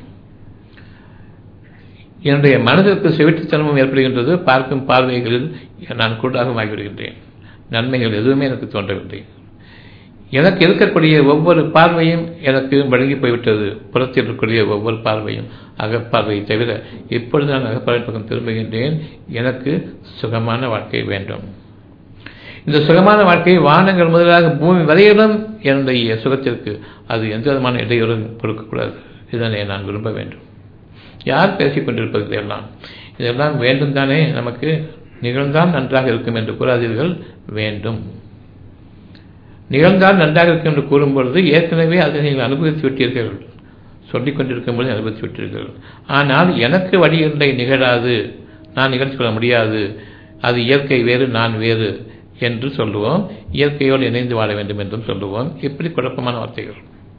என்னுடைய மனதிற்கு செவிட்டுத்தனமும் ஏற்படுகின்றது பார்க்கும் பார்வைகளில் நான் கூடாகவும் ஆகிவிடுகின்றேன் நன்மைகள் எதுவுமே எனக்கு தோன்றவில்லை எனக்கு இருக்கக்கூடிய ஒவ்வொரு பார்வையும் எனக்கு வழங்கி போய்விட்டது புறத்தில் இருக்கக்கூடிய ஒவ்வொரு பார்வையும் அகப்பார்வையை தவிர இப்பொழுது நான் அகப்பார்வை பக்கம் திரும்புகின்றேன் எனக்கு சுகமான வாழ்க்கை வேண்டும் இந்த சுகமான வாழ்க்கையை வானங்கள் முதலாக பூமி வரையிலும் என்னுடைய சுகத்திற்கு அது எந்த விதமான இடையூறும் கொடுக்கக்கூடாது இதனை நான் விரும்ப வேண்டும் யார் பேசிக் கொண்டிருப்பது இதெல்லாம் இதெல்லாம் வேண்டும் தானே நமக்கு நிகழ்ந்தால் நன்றாக இருக்கும் என்று கூறாதீர்கள் வேண்டும் நிகழ்ந்தால் நன்றாக இருக்கும் என்று கூறும்பொழுது ஏற்கனவே அதை நீங்கள் அனுபவித்து விட்டீர்கள் சொல்லிக் கொண்டிருக்கும் போது அனுபவித்து விட்டீர்கள் ஆனால் எனக்கு வழி இல்லை நிகழாது நான் நிகழ்ச்சி கொள்ள முடியாது அது இயற்கை வேறு நான் வேறு என்று சொல்லுவோம் இயற்கையோடு இணைந்து வாழ வேண்டும் என்றும் சொல்லுவோம் இப்படி குழப்பமான வார்த்தைகள்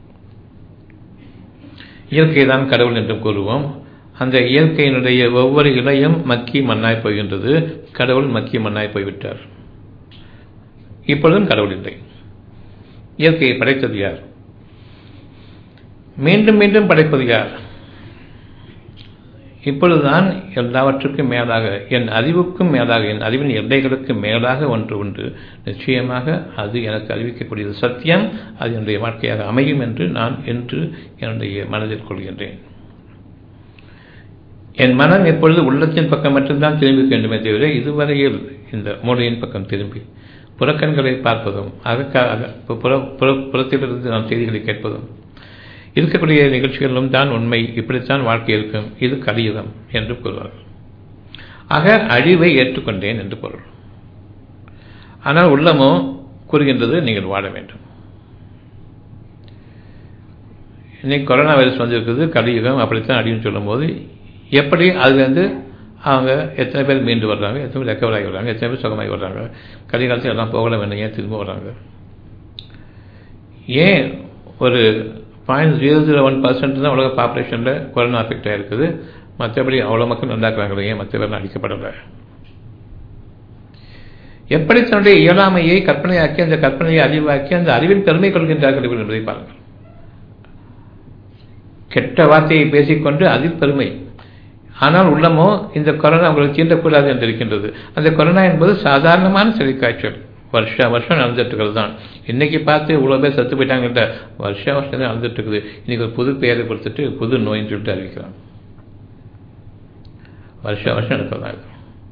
இயற்கை தான் கடவுள் என்றும் கூறுவோம் அந்த இயற்கையினுடைய ஒவ்வொரு இலையும் மக்கி மண்ணாய் போகின்றது கடவுள் மக்கி மண்ணாய் போய்விட்டார் இப்பொழுதும் கடவுள் இல்லை இயற்கையை படைத்தது யார் மீண்டும் மீண்டும் படைப்பது யார் இப்பொழுதுதான் எல்லாவற்றுக்கும் மேலாக என் அறிவுக்கும் மேலாக என் அறிவின் எல்லைகளுக்கு மேலாக ஒன்று உண்டு நிச்சயமாக அது எனக்கு அறிவிக்கக்கூடியது சத்தியம் அது என்னுடைய வாழ்க்கையாக அமையும் என்று நான் என்று என்னுடைய மனதில் கொள்கின்றேன் என் மனம் எப்பொழுது உள்ளத்தின் பக்கம் மட்டும்தான் திரும்பி வேண்டுமே தவிர இதுவரையில் இந்த மூளையின் பக்கம் திரும்பி புறக்கண்களை பார்ப்பதும் அதற்காக புறத்திலிருந்து நாம் செய்திகளை கேட்பதும் இருக்கக்கூடிய நிகழ்ச்சிகளிலும் தான் உண்மை இப்படித்தான் வாழ்க்கை இருக்கும் இது கலியுகம் என்று கூறுவார்கள் ஆக அழிவை ஏற்றுக்கொண்டேன் என்று பொருள் ஆனால் உள்ளமோ கூறுகின்றது நீங்கள் வாழ வேண்டும் இன்னைக்கு கொரோனா வைரஸ் வந்திருக்குது கலியுகம் அப்படித்தான் அழிவுன்னு சொல்லும்போது எப்படி அதுலேருந்து அவங்க எத்தனை பேர் மீண்டு வர்றாங்க எத்தனை பேர் ரெக்கவர் ஆகி வர்றாங்க எத்தனை பேர் சுகமாகி வர்றாங்க கலிகாலத்தில் எல்லாம் போகல வேணும் ஏன் திரும்ப வர்றாங்க ஏன் ஒரு point zero zero one percent தான் உலக பாப்புலேஷனில் கொரோனா அஃபெக்ட் ஆகிருக்குது மற்றபடி அவ்வளோ மக்கள் நல்லாக்குறாங்களே ஏன் மற்ற பேர் அடிக்கப்படலை எப்படி தன்னுடைய இயலாமையை கற்பனையாக்கி அந்த கற்பனையை அறிவாக்கி அந்த அறிவின் பெருமை கொள்கின்றார்கள் இவர்கள் என்பதை பாருங்கள் கெட்ட வார்த்தையை பேசிக்கொண்டு அதில் பெருமை ஆனால் உள்ளமோ இந்த கொரோனா உங்களுக்கு தீண்டக்கூடாது என்று இருக்கின்றது அந்த கொரோனா என்பது சாதாரணமான செடி காய்ச்சல் வருஷா வருஷம் நடந்துட்டு இருக்கிறது தான் இன்னைக்கு பார்த்து இவ்வளோ பேர் செத்து போயிட்டாங்கன்ற வருஷா வருஷம் தான் நடந்துட்டு இருக்குது இன்னைக்கு ஒரு புது பெயரை கொடுத்துட்டு புது நோயின்னு சொல்லிட்டு அறிவிக்கிறாங்க வருஷா வருஷம் நடக்கிறதா இது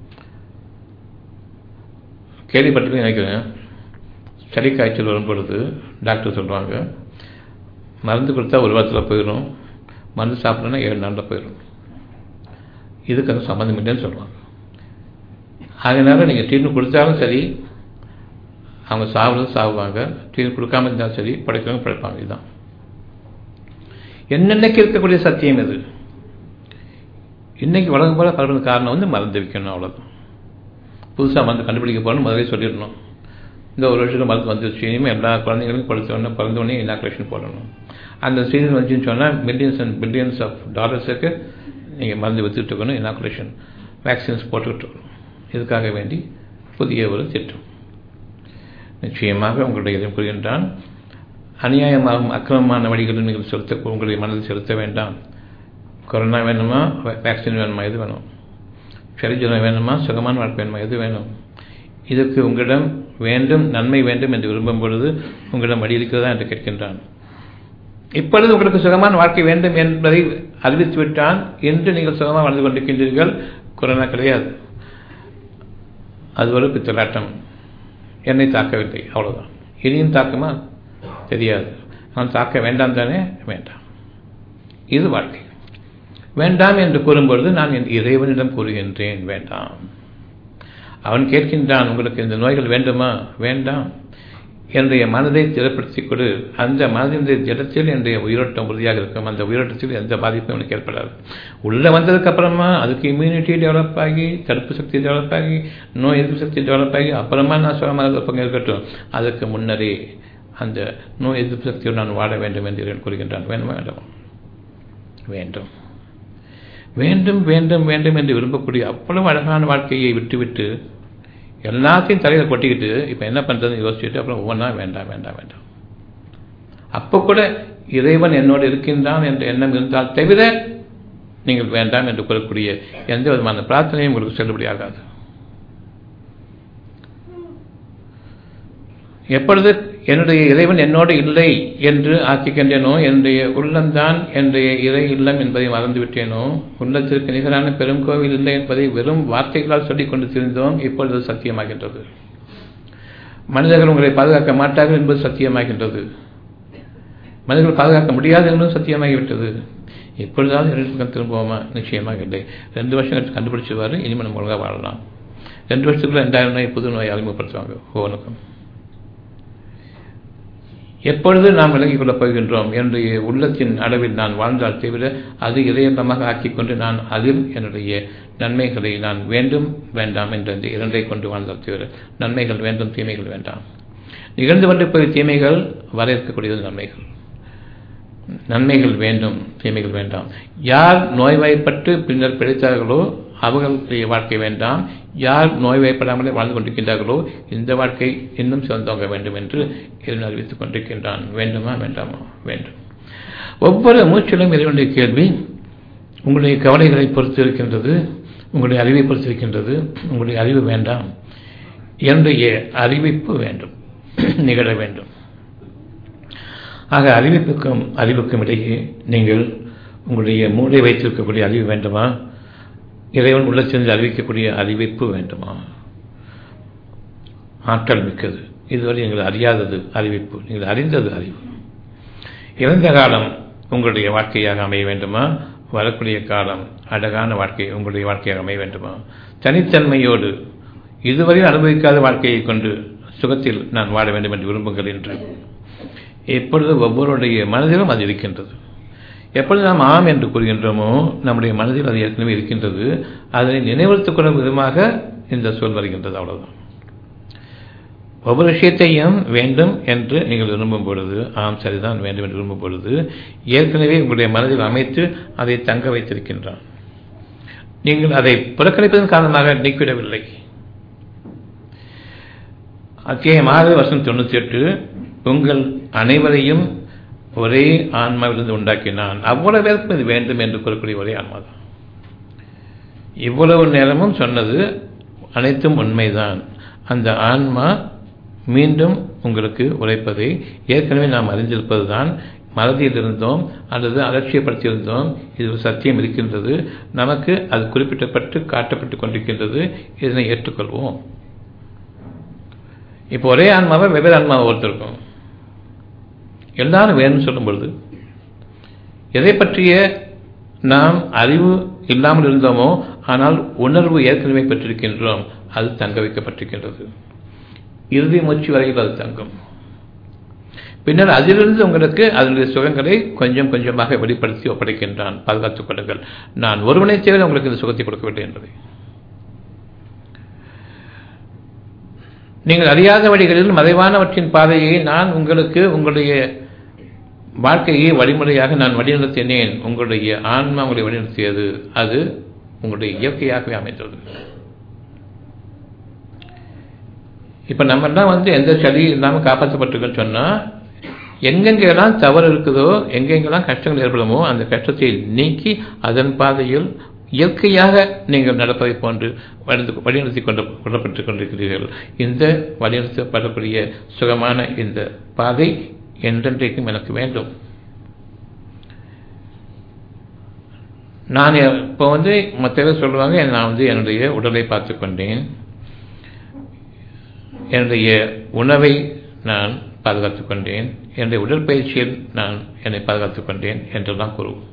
கேள்விப்பட்டு நினைக்கிறேன் சளி காய்ச்சல் வரும் பொழுது டாக்டர் சொல்லுவாங்க மருந்து கொடுத்தா ஒரு வாரத்தில் போயிடும் மருந்து சாப்பிடணும்னா ஏழு நாளில் போயிடும் இதுக்கு அந்த சம்மந்தம் இல்லைன்னு சொல்லுவாங்க அதனால் நீங்கள் ட்ரீட்மெண்ட் கொடுத்தாலும் சரி அவங்க சாவுறது சாவுவாங்க தீர்வு கொடுக்காம இருந்தாலும் சரி படைக்கிறவங்க படைப்பாங்க இதுதான் என்னென்னைக்கு இருக்கக்கூடிய சத்தியம் இது இன்னைக்கு உலகம் போல பரவுறது காரணம் வந்து மருந்து வைக்கணும் அவ்வளோதான் புதுசாக மருந்து கண்டுபிடிக்க போகணும்னு முதலே சொல்லிடணும் இந்த ஒரு வருஷத்துக்கு மருந்து வந்துருச்சு இனிமேல் எல்லா குழந்தைங்களுக்கும் படுத்தோடனே பிறந்தோடனே இனாக்ரேஷன் போடணும் அந்த சீசன் வந்துச்சுன்னு சொன்னால் மில்லியன்ஸ் அண்ட் பில்லியன்ஸ் ஆஃப் டாலர்ஸுக்கு நீங்கள் மருந்து வித்துட்டு இருக்கணும் இனாக்குலேஷன் வேக்சின்ஸ் போட்டுக்கிட்டு இருக்கணும் இதுக்காக வேண்டி புதிய ஒரு திட்டம் நிச்சயமாக உங்களுடைய இதை புரிகின்றான் அநியாயமாகும் அக்கிரமமான வழிகளில் நீங்கள் செலுத்த உங்களுடைய மனதில் செலுத்த வேண்டாம் கொரோனா வேணுமா வேக்சின் வேணுமா எது வேணும் சரிஜனம் வேணுமா சுகமான வாழ்க்கை வேணுமா எது வேணும் இதற்கு உங்களிடம் வேண்டும் நன்மை வேண்டும் என்று விரும்பும் பொழுது உங்களிடம் வழி இருக்கிறதா என்று கேட்கின்றான் இப்பொழுது உங்களுக்கு சுகமான வாழ்க்கை வேண்டும் என்பதை அறிவித்து விட்டான் என்று நீங்கள் சுகமாக வாழ்ந்து கொண்டிருக்கின்றீர்கள் கொரோனா கிடையாது அது ஒரு பித்தலாட்டம் என்னை தாக்கவில்லை அவ்வளவுதான் இனியும் தாக்குமா தெரியாது நான் தாக்க வேண்டாம் தானே வேண்டாம் இது வாழ்க்கை வேண்டாம் என்று கூறும்பொழுது நான் என் இறைவனிடம் கூறுகின்றேன் வேண்டாம் அவன் கேட்கின்றான் உங்களுக்கு இந்த நோய்கள் வேண்டுமா வேண்டாம் என்னுடைய மனதை திடப்படுத்திக் கொடு அந்த மனதினுடைய திடத்தில் என்னுடைய உயிரோட்டம் உறுதியாக இருக்கும் அந்த உயிரோட்டத்தில் எந்த பாதிப்பும் எனக்கு ஏற்படாது உள்ளே வந்ததுக்கு அப்புறமா அதுக்கு இம்யூனிட்டி டெவலப் ஆகி தடுப்பு சக்தி டெவலப் ஆகி நோய் எதிர்ப்பு சக்தி டெவலப் ஆகி அப்புறமா நான் சுகமாக இருப்பங்க இருக்கட்டும் அதுக்கு முன்னரே அந்த நோய் எதிர்ப்பு சக்தியோடு நான் வாழ வேண்டும் என்று கூறுகின்றான் வேண்டுமா வேண்டாம் வேண்டும் வேண்டும் வேண்டும் வேண்டும் என்று விரும்பக்கூடிய அவ்வளவு அழகான வாழ்க்கையை விட்டுவிட்டு எல்லாத்தையும் தலையில் கொட்டிக்கிட்டு இப்போ என்ன பண்ணுறதுன்னு யோசிச்சுட்டு அப்புறம் ஒவ்வொன்றா வேண்டாம் வேண்டாம் வேண்டாம் அப்போ கூட இறைவன் என்னோடு இருக்கின்றான் என்ற எண்ணம் இருந்தால் தவிர நீங்கள் வேண்டாம் என்று கூறக்கூடிய எந்த விதமான பிரார்த்தனையும் உங்களுக்கு செல்லுபடியாகாது எப்பொழுது என்னுடைய இறைவன் என்னோடு இல்லை என்று ஆக்கிக்கின்றேனோ என்னுடைய உள்ளம்தான் என்னுடைய இறை இல்லம் என்பதை மறந்துவிட்டேனோ உள்ளத்திற்கு நிகரான பெரும் கோவில் இல்லை என்பதை வெறும் வார்த்தைகளால் சொல்லிக் கொண்டு திரிந்தோம் இப்பொழுது சத்தியமாகின்றது மனிதர்கள் உங்களை பாதுகாக்க மாட்டார்கள் என்பது சத்தியமாகின்றது மனிதர்கள் பாதுகாக்க முடியாது என்பதும் சத்தியமாகிவிட்டது எப்பொழுதாவது இரண்டு பக்கம் திரும்புவோமா நிச்சயமாக இல்லை ரெண்டு வருஷம் கழிச்சு கண்டுபிடிச்சுவாரு இனிமேல் நம்ம ஒழுங்காக வாழலாம் ரெண்டு வருஷத்துக்குள்ள ரெண்டாயிரம் நோய் புது நோய் அறிமுகப்படுத்துவாங்க ஒவ்வொன்றுக்கும் எப்பொழுது நாம் விலகிக் கொள்ளப் போகின்றோம் என்னுடைய உள்ளத்தின் அளவில் நான் வாழ்ந்தால் தவிர அது இதையெல்லாமாக ஆக்கிக்கொண்டு நான் அதில் என்னுடைய நன்மைகளை நான் வேண்டும் வேண்டாம் என்ற இந்த இரண்டை கொண்டு வாழ்ந்தால் தவிர நன்மைகள் வேண்டும் தீமைகள் வேண்டாம் நிகழ்ந்து கொண்டிருப்பது தீமைகள் வர இருக்கக்கூடியது நன்மைகள் நன்மைகள் வேண்டும் தீமைகள் வேண்டாம் யார் நோய்வாய்ப்பட்டு பின்னர் பிழைத்தார்களோ அவர்களுடைய வாழ்க்கை வேண்டாம் யார் நோய்வாய்ப்படாமலே வாழ்ந்து கொண்டிருக்கின்றார்களோ இந்த வாழ்க்கை இன்னும் சிறந்தவங்க வேண்டும் என்று இறைவன் அறிவித்துக் கொண்டிருக்கின்றான் வேண்டுமா வேண்டாமா வேண்டும் ஒவ்வொரு மூச்சிலும் இறைவனுடைய கேள்வி உங்களுடைய கவலைகளை பொறுத்து இருக்கின்றது உங்களுடைய அறிவை பொறுத்து இருக்கின்றது உங்களுடைய அறிவு வேண்டாம் என்னுடைய அறிவிப்பு வேண்டும் நிகழ வேண்டும் ஆக அறிவிப்புக்கும் அறிவுக்கும் இடையே நீங்கள் உங்களுடைய மூளை வைத்திருக்கக்கூடிய அறிவு வேண்டுமா இறைவன் உள்ள சென்று அறிவிக்கக்கூடிய அறிவிப்பு வேண்டுமா ஆற்றல் மிக்கது இதுவரை நீங்கள் அறியாதது அறிவிப்பு நீங்கள் அறிந்தது அறிவு இறந்த காலம் உங்களுடைய வாழ்க்கையாக அமைய வேண்டுமா வரக்கூடிய காலம் அழகான வாழ்க்கை உங்களுடைய வாழ்க்கையாக அமைய வேண்டுமா தனித்தன்மையோடு இதுவரை அனுபவிக்காத வாழ்க்கையை கொண்டு சுகத்தில் நான் வாழ வேண்டும் என்று விரும்புங்கள் என்று எப்பொழுது ஒவ்வொருடைய மனதிலும் அது இருக்கின்றது எப்பொழுது நாம் ஆம் என்று கூறுகின்றோமோ நம்முடைய மனதில் அது ஏற்கனவே இருக்கின்றது அதனை நினைவுறுத்திக் கொள்ளும் விதமாக இந்த சொல் வருகின்றது அவ்வளவுதான் ஒவ்வொரு விஷயத்தையும் வேண்டும் என்று நீங்கள் விரும்பும் பொழுது ஆம் சரிதான் வேண்டும் என்று விரும்பும் பொழுது ஏற்கனவே உங்களுடைய மனதில் அமைத்து அதை தங்க வைத்திருக்கின்றான் நீங்கள் அதை புறக்கணிப்பதன் காரணமாக நீக்கிவிடவில்லை அத்தியாயம் ஆறு வருஷம் தொண்ணூற்றி எட்டு உங்கள் அனைவரையும் ஒரே ஆன்மாவிலிருந்து உண்டாக்கினான் அவ்வளவு பேருக்கும் இது வேண்டும் என்று கூறக்கூடிய ஒரே ஆன்மா தான் இவ்வளவு நேரமும் சொன்னது அனைத்தும் உண்மைதான் அந்த ஆன்மா மீண்டும் உங்களுக்கு உழைப்பதை ஏற்கனவே நாம் அறிந்திருப்பது தான் மறதியில் இருந்தோம் அல்லது அலட்சியப்படுத்தியிருந்தோம் இது சத்தியம் இருக்கின்றது நமக்கு அது குறிப்பிட்டப்பட்டு காட்டப்பட்டு கொண்டிருக்கின்றது இதனை ஏற்றுக்கொள்வோம் இப்போ ஒரே ஆன்மாவை வெவ்வேறு ஆன்மாவை ஒருத்தருக்கும் எல்லாரும் வேணும்னு சொல்லும் பொழுது எதை பற்றிய நாம் அறிவு இல்லாமல் இருந்தோமோ ஆனால் உணர்வு ஏற்கனவே பெற்றிருக்கின்றோம் அது தங்க வைக்கப்பட்டிருக்கின்றது இறுதி மூச்சு வரையில் அது தங்கும் பின்னர் அதிலிருந்து உங்களுக்கு அதனுடைய சுகங்களை கொஞ்சம் கொஞ்சமாக வெளிப்படுத்தி ஒப்படைக்கின்றான் பாதுகாத்துக் கொள்ளுங்கள் நான் ஒருவனை தவிர உங்களுக்கு இந்த சுகத்தை கொடுக்கவில்லை என்பதை நீங்கள் அறியாத வழிகளில் மறைவானவற்றின் பாதையை நான் உங்களுக்கு உங்களுடைய வாழ்க்கையை வழிமுறையாக நான் வழிநடத்தினேன் உங்களுடைய ஆன்மா உங்களை வழிநடத்தியது அது உங்களுடைய இயற்கையாகவே அமைந்தது இப்ப நம்ம எல்லாம் வந்து எந்த சளி இல்லாமல் காப்பாற்றப்பட்டிருக்கோன்னு சொன்னா எங்கெங்கெல்லாம் தவறு இருக்குதோ எங்கெங்கெல்லாம் கஷ்டங்கள் ஏற்படுமோ அந்த கஷ்டத்தை நீக்கி அதன் பாதையில் இயற்கையாக நீங்கள் நடப்பதை போன்று வழிநடத்தி கொண்டு கொள்ளப்பட்டுக் கொண்டிருக்கிறீர்கள் இந்த வழிநடத்தப்படக்கூடிய சுகமான இந்த பாதை என்றென்றைக்கும் எனக்கு வேண்டும் நான் இப்போ வந்து மற்ற பேர் சொல்லுவாங்க நான் வந்து என்னுடைய உடலை பார்த்து கொண்டேன் என்னுடைய உணவை நான் பாதுகாத்துக் கொண்டேன் என்னுடைய உடற்பயிற்சியில் நான் என்னை பாதுகாத்துக் கொண்டேன் என்றெல்லாம் கூறுவோம்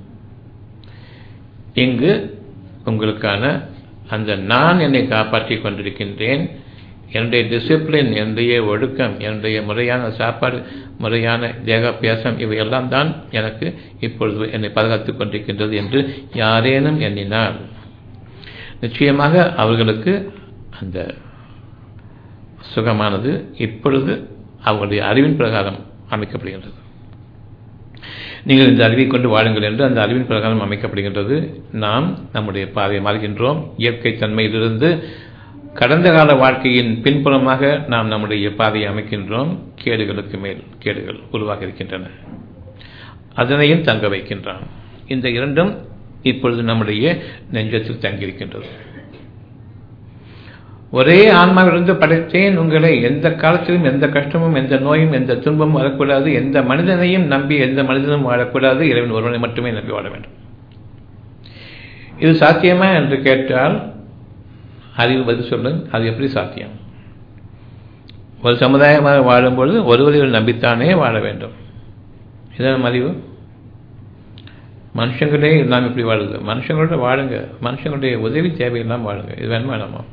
இங்கு உங்களுக்கான அந்த நான் என்னை காப்பாற்றிக் கொண்டிருக்கின்றேன் என்னுடைய டிசிப்ளின் என்னுடைய ஒழுக்கம் என்னுடைய முறையான சாப்பாடு முறையான தேகாபியாசம் இவையெல்லாம் தான் எனக்கு இப்பொழுது என்னை பாதுகாத்துக் கொண்டிருக்கின்றது என்று யாரேனும் எண்ணினால் நிச்சயமாக அவர்களுக்கு அந்த சுகமானது இப்பொழுது அவங்களுடைய அறிவின் பிரகாரம் அமைக்கப்படுகின்றது நீங்கள் இந்த அறிவை கொண்டு வாழுங்கள் என்று அந்த அறிவின் பிரகாரம் அமைக்கப்படுகின்றது நாம் நம்முடைய பாதையை மாறுகின்றோம் இயற்கை தன்மையிலிருந்து கடந்த கால வாழ்க்கையின் பின்புறமாக நாம் நம்முடைய பாதையை அமைக்கின்றோம் கேடுகளுக்கு மேல் கேடுகள் உருவாக இருக்கின்றன அதனையும் தங்க வைக்கின்றான் இந்த இரண்டும் இப்பொழுது நம்முடைய நெஞ்சத்தில் தங்கியிருக்கின்றது ஒரே ஆன்மாவிலிருந்து படைத்தேன் உங்களை எந்த காலத்திலும் எந்த கஷ்டமும் எந்த நோயும் எந்த துன்பமும் வரக்கூடாது எந்த மனிதனையும் நம்பி எந்த மனிதனும் வாழக்கூடாது இறைவன் ஒருவனை மட்டுமே நம்பி வாழ வேண்டும் இது சாத்தியமா என்று கேட்டால் அறிவு பதில் சொல்லுங்க அது எப்படி சாத்தியம் ஒரு சமுதாயமாக வாழும்பொழுது ஒருவரை நம்பித்தானே வாழ வேண்டும் இதான் அறிவு மனுஷங்களே இல்லாமல் இப்படி வாழுது மனுஷங்களோட வாழுங்க மனுஷங்களுடைய உதவி தேவையெல்லாம் வாழுங்க இது வேணுமா வேணாமா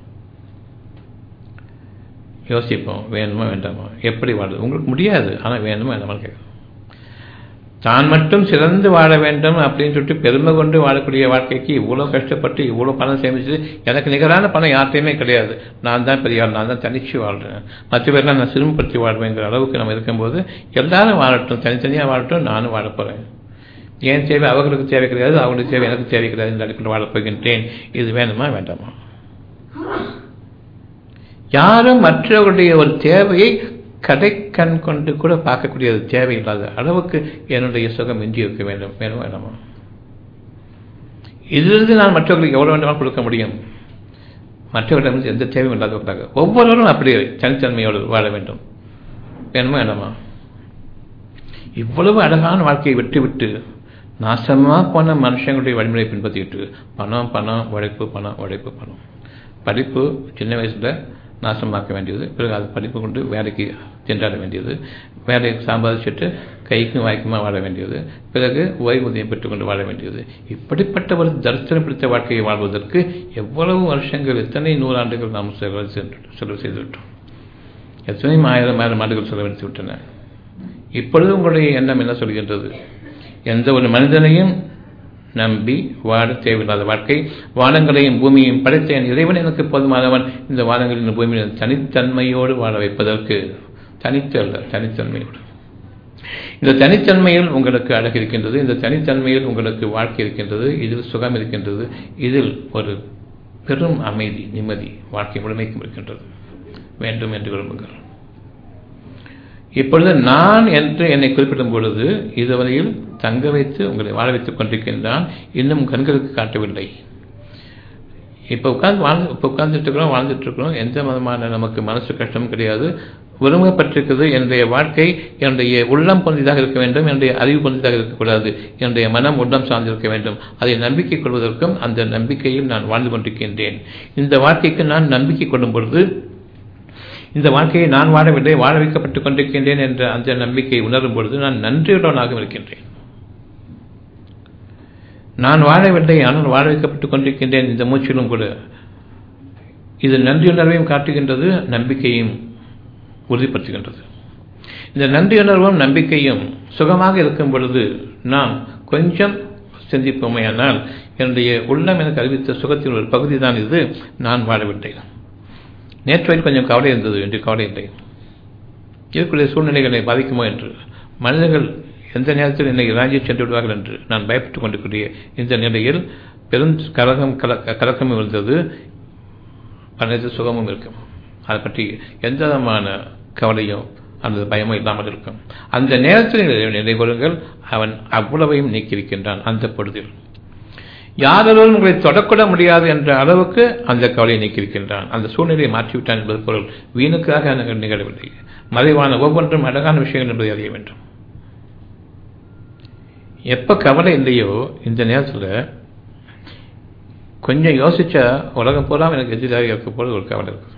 யோசிப்போம் வேணுமா வேண்டாமா எப்படி வாழுது உங்களுக்கு முடியாது ஆனால் வேணுமா வேண்டாமா கேட்கும் தான் மட்டும் சிறந்து வாழ வேண்டும் அப்படின்னு சொல்லிட்டு பெருமை கொண்டு வாழக்கூடிய வாழ்க்கைக்கு இவ்வளோ கஷ்டப்பட்டு இவ்வளோ பணம் சேமிச்சு எனக்கு நிகரான பணம் யார்ட்டையுமே கிடையாது நான் தான் பெரிய ஆள் நான் தான் தனிச்சு வாழ்கிறேன் மற்ற பேர்லாம் நான் சிறுமப்படுத்தி வாழ்வேங்கிற அளவுக்கு நம்ம இருக்கும்போது எல்லாரும் வாழட்டும் தனித்தனியாக வாழட்டும் நானும் வாழ போகிறேன் ஏன் தேவை அவர்களுக்கு தேவை கிடையாது அவங்களுக்கு தேவை எனக்கு தேவை கிடையாது இந்த அடிப்படையில் வாழப் போகின்றேன் இது வேணுமா வேண்டாமா யாரும் மற்றவர்களுடைய ஒரு தேவையை கடை கண் கொண்டு கூட பார்க்கக்கூடிய தேவையில்லாத அளவுக்கு என்னுடைய சுகம் மிஞ்சி இருக்க வேண்டும் வேணும் வேண்டாமா இதிலிருந்து நான் மற்றவர்களுக்கு எவ்வளவு வேண்டுமானால் கொடுக்க முடியும் மற்றவர்களிடம் எந்த தேவையும் இல்லாதவர்களாக ஒவ்வொருவரும் அப்படி தனித்தன்மையோடு வாழ வேண்டும் வேணுமா வேண்டாமா இவ்வளவு அழகான வாழ்க்கையை விட்டுவிட்டு நாசமாக போன மனுஷங்களுடைய வழிமுறை பின்பற்றிட்டு பணம் பணம் உழைப்பு பணம் உழைப்பு பணம் படிப்பு சின்ன வயசில் நாசமாக்க வேண்டியது பிறகு அது படிப்பு கொண்டு வேலைக்கு திண்டாட வேண்டியது வேலையை சம்பாதிச்சுட்டு கைக்கும் வாய்க்குமா வாழ வேண்டியது பிறகு ஓய்வூதியம் பெற்றுக்கொண்டு வாழ வேண்டியது இப்படிப்பட்ட ஒரு தரிசனம் பிடித்த வாழ்க்கையை வாழ்வதற்கு எவ்வளவு வருஷங்கள் எத்தனை நூறாண்டுகள் நாம் செலவு செலவு செய்துவிட்டோம் எத்தனை ஆயிரம் ஆயிரம் ஆண்டுகள் செலவழித்து விட்டன இப்பொழுது உங்களுடைய எண்ணம் என்ன சொல்கின்றது எந்த ஒரு மனிதனையும் நம்பி வாழ தேவையில்லாத வாழ்க்கை வானங்களையும் பூமியையும் படைத்த என் இறைவன் எனக்கு போதுமானவன் இந்த வானங்களின் பூமியின் தனித்தன்மையோடு வாழ வைப்பதற்கு தனித்து அல்ல தனித்தன்மையோடு இந்த தனித்தன்மையில் உங்களுக்கு அழகு இருக்கின்றது இந்த தனித்தன்மையில் உங்களுக்கு வாழ்க்கை இருக்கின்றது இதில் சுகம் இருக்கின்றது இதில் ஒரு பெரும் அமைதி நிம்மதி வாழ்க்கை முழுமைக்கும் இருக்கின்றது வேண்டும் என்று விரும்புங்கள் இப்பொழுது நான் என்று என்னை குறிப்பிடும் பொழுது இதுவரையில் தங்க வைத்து உங்களை வாழ வைத்துக் கொண்டிருக்கின்றான் இன்னும் கண்களுக்கு காட்டவில்லை இப்போ உட்கார்ந்து வாழ்ந்து இப்போ உட்கார்ந்துட்டு இருக்கிறோம் வாழ்ந்துட்டு இருக்கிறோம் எந்த விதமான நமக்கு மனசு கஷ்டமும் கிடையாது ஒருமுகப்பட்டிருக்கிறது என்னுடைய வாழ்க்கை என்னுடைய உள்ளம் பொருந்ததாக இருக்க வேண்டும் என்னுடைய அறிவு பொருந்ததாக இருக்கக்கூடாது என்னுடைய மனம் உள்ளம் சார்ந்திருக்க வேண்டும் அதை நம்பிக்கை கொள்வதற்கும் அந்த நம்பிக்கையில் நான் வாழ்ந்து கொண்டிருக்கின்றேன் இந்த வாழ்க்கைக்கு நான் நம்பிக்கை கொள்ளும் பொழுது இந்த வாழ்க்கையை நான் வாழவில்லை வாழ வைக்கப்பட்டுக் கொண்டிருக்கின்றேன் என்ற அந்த நம்பிக்கை உணரும் பொழுது நான் நன்றியுடனாக இருக்கின்றேன் நான் வாழவில்லை ஆனால் வாழ வைக்கப்பட்டுக் கொண்டிருக்கின்றேன் இந்த மூச்சிலும் கூட இது நன்றியுணர்வையும் காட்டுகின்றது நம்பிக்கையும் உறுதிப்படுத்துகின்றது இந்த நன்றியுணர்வும் நம்பிக்கையும் சுகமாக இருக்கும் பொழுது நாம் கொஞ்சம் சிந்திப்போமையானால் என்னுடைய உள்ளம் எனக்கு அறிவித்த சுகத்தின் ஒரு பகுதி தான் இது நான் வாழவில்லை நேற்று வரை கொஞ்சம் கவலை இருந்தது என்று கவலை இல்லை இருக்கக்கூடிய சூழ்நிலைகளை பாதிக்குமோ என்று மனிதர்கள் எந்த நேரத்தில் என்னை ராஜ்யம் சென்று விடுவார்கள் என்று நான் பயப்பட்டுக் கொண்டிருக்கிற இந்த நிலையில் பெரும் கலகம் கலக்கமும் இருந்தது அனைத்து சுகமும் இருக்கும் அதை பற்றி எந்த விதமான கவலையும் அல்லது பயமும் இல்லாமல் இருக்கும் அந்த நேரத்தில் நினைவுகள் அவன் அவ்வளவையும் நீக்கியிருக்கின்றான் அந்த பொழுதில் யாரொருவரும் உங்களை தொடக்கூட முடியாது என்ற அளவுக்கு அந்த கவலையை நீக்கியிருக்கின்றான் அந்த சூழ்நிலையை மாற்றிவிட்டான் என்பது பொருள் வீணுக்காக நிகழவில்லை மறைவான ஒவ்வொன்றும் அழகான விஷயங்கள் என்பதை அறிய வேண்டும் எப்ப கவலை இல்லையோ இந்த நேரத்தில் கொஞ்சம் யோசிச்சா உலகம் பூரா எனக்கு எதிராக இருக்க போல ஒரு கவலை இருக்கு